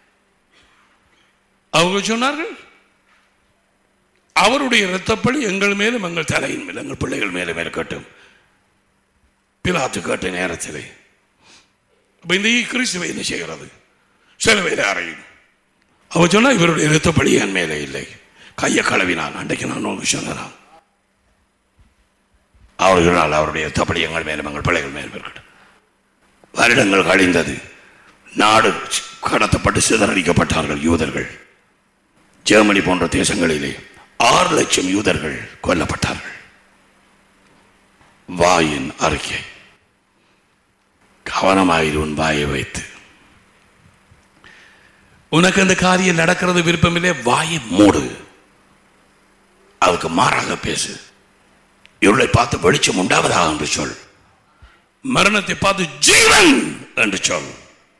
அவங்க சொன்னார்கள் அவருடைய இரத்தப்பழி எங்கள் மேலும் எங்கள் தலையின் மேலும் எங்கள் பிள்ளைகள் மேலும் இருக்கட்டும் பிலாத்து கேட்ட நேரத்திலே அப்ப இந்த கிறிஸ்துவை என்ன செய்கிறது சிலுவையில் அறையும் அவ சொன்னா இவருடைய இரத்தப்படி என் மேலே இல்லை கையை கழுவினான் அன்றைக்கு நான் உங்களுக்கு சொன்னான் அவர்களால் அவருடைய இரத்தப்படி எங்கள் மேலும் எங்கள் பிள்ளைகள் மேலும் இருக்கட்டும் வருடங்கள் கழிந்தது நாடு கடத்தப்பட்டு சிதறடிக்கப்பட்டார்கள் யூதர்கள் ஜெர்மனி போன்ற தேசங்களிலே ஆறு லட்சம் யூதர்கள் கொல்லப்பட்டார்கள் வாயின் அறிக்கை கவனமாயிரு உன் வாயை வைத்து உனக்கு அந்த காரியம் நடக்கிறது விருப்பமில்லை வாயை மூடு அதுக்கு மாறாக பேசு இருளை பார்த்து வெளிச்சம் உண்டாவதாக என்று சொல் மரணத்தை பார்த்து ஜீவன் என்று சொல்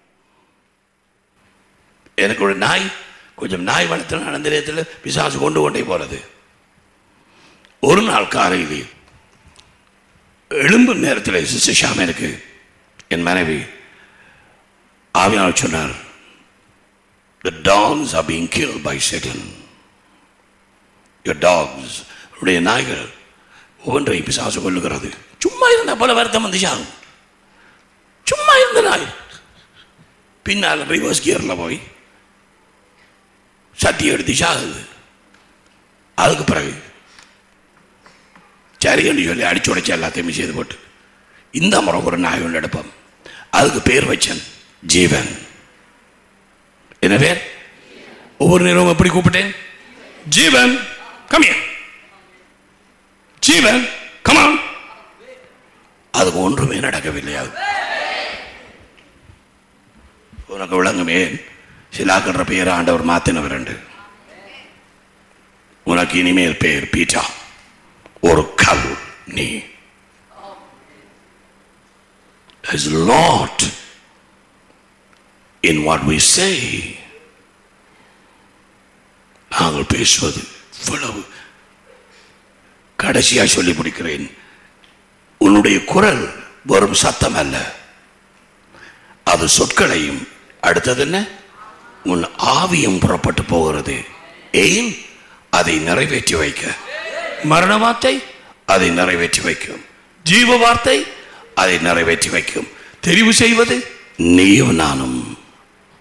எனக்கு ஒரு நாய் கொஞ்சம் நாய் வளர்த்த அந்த நேரத்தில் பிசாசு கொண்டு கொண்டே போறது ஒரு நாள் காலையிலே எழும்பும் நேரத்தில் சிஸ்டர் ஷாம் எனக்கு என் மனைவி ஆவியார் சொன்னார் The dogs are being killed by Satan. Your dogs, உடைய நாய்கள் ஒவ்வொன்றையும் பிசாசு கொள்ளுகிறது சும்மா இருந்த பல வருத்தம் வந்து சாகும் சும்மா இருந்த நாய் பின்னால் ரிவர்ஸ் கியரில் போய் சட்டி எடுத்து சாகுது அதுக்கு பிறகு சரின்னு சொல்லி அடிச்சு உடைச்சு எல்லாத்தையுமே செய்து போட்டு இந்த முறை ஒரு நாய் ஒன்று எடுப்போம் அதுக்கு பேர் வச்சேன் ஜீவன் என்ன பேர் ஒவ்வொரு நேரமும் எப்படி கூப்பிட்டேன் ஜீவன் கம்மியா ஜீவன் கமான் அதுக்கு ஒன்றுமே நடக்கவில்லை அது உனக்கு விளங்குமே சிலாக்கிற பெயர் ஆண்டவர் மாத்தினவர் உண்டு உனக்கு இனிமேல் பெயர் பீட்டா ஒரு கல் நீ as Lord in what we say நாங்கள் பேசுவது இவ்வளவு கடைசியா சொல்லி முடிக்கிறேன் உன்னுடைய குரல் வெறும் சத்தம் அல்ல அது சொற்களையும் அடுத்தது என்ன உன் ஆவியும் புறப்பட்டு போகிறது ஏன் அதை நிறைவேற்றி வைக்க மரண வார்த்தை அதை நிறைவேற்றி வைக்கும் ஜீவ வார்த்தை அதை நிறைவேற்றி வைக்கும் தெரிவு செய்வது நீயும் நானும்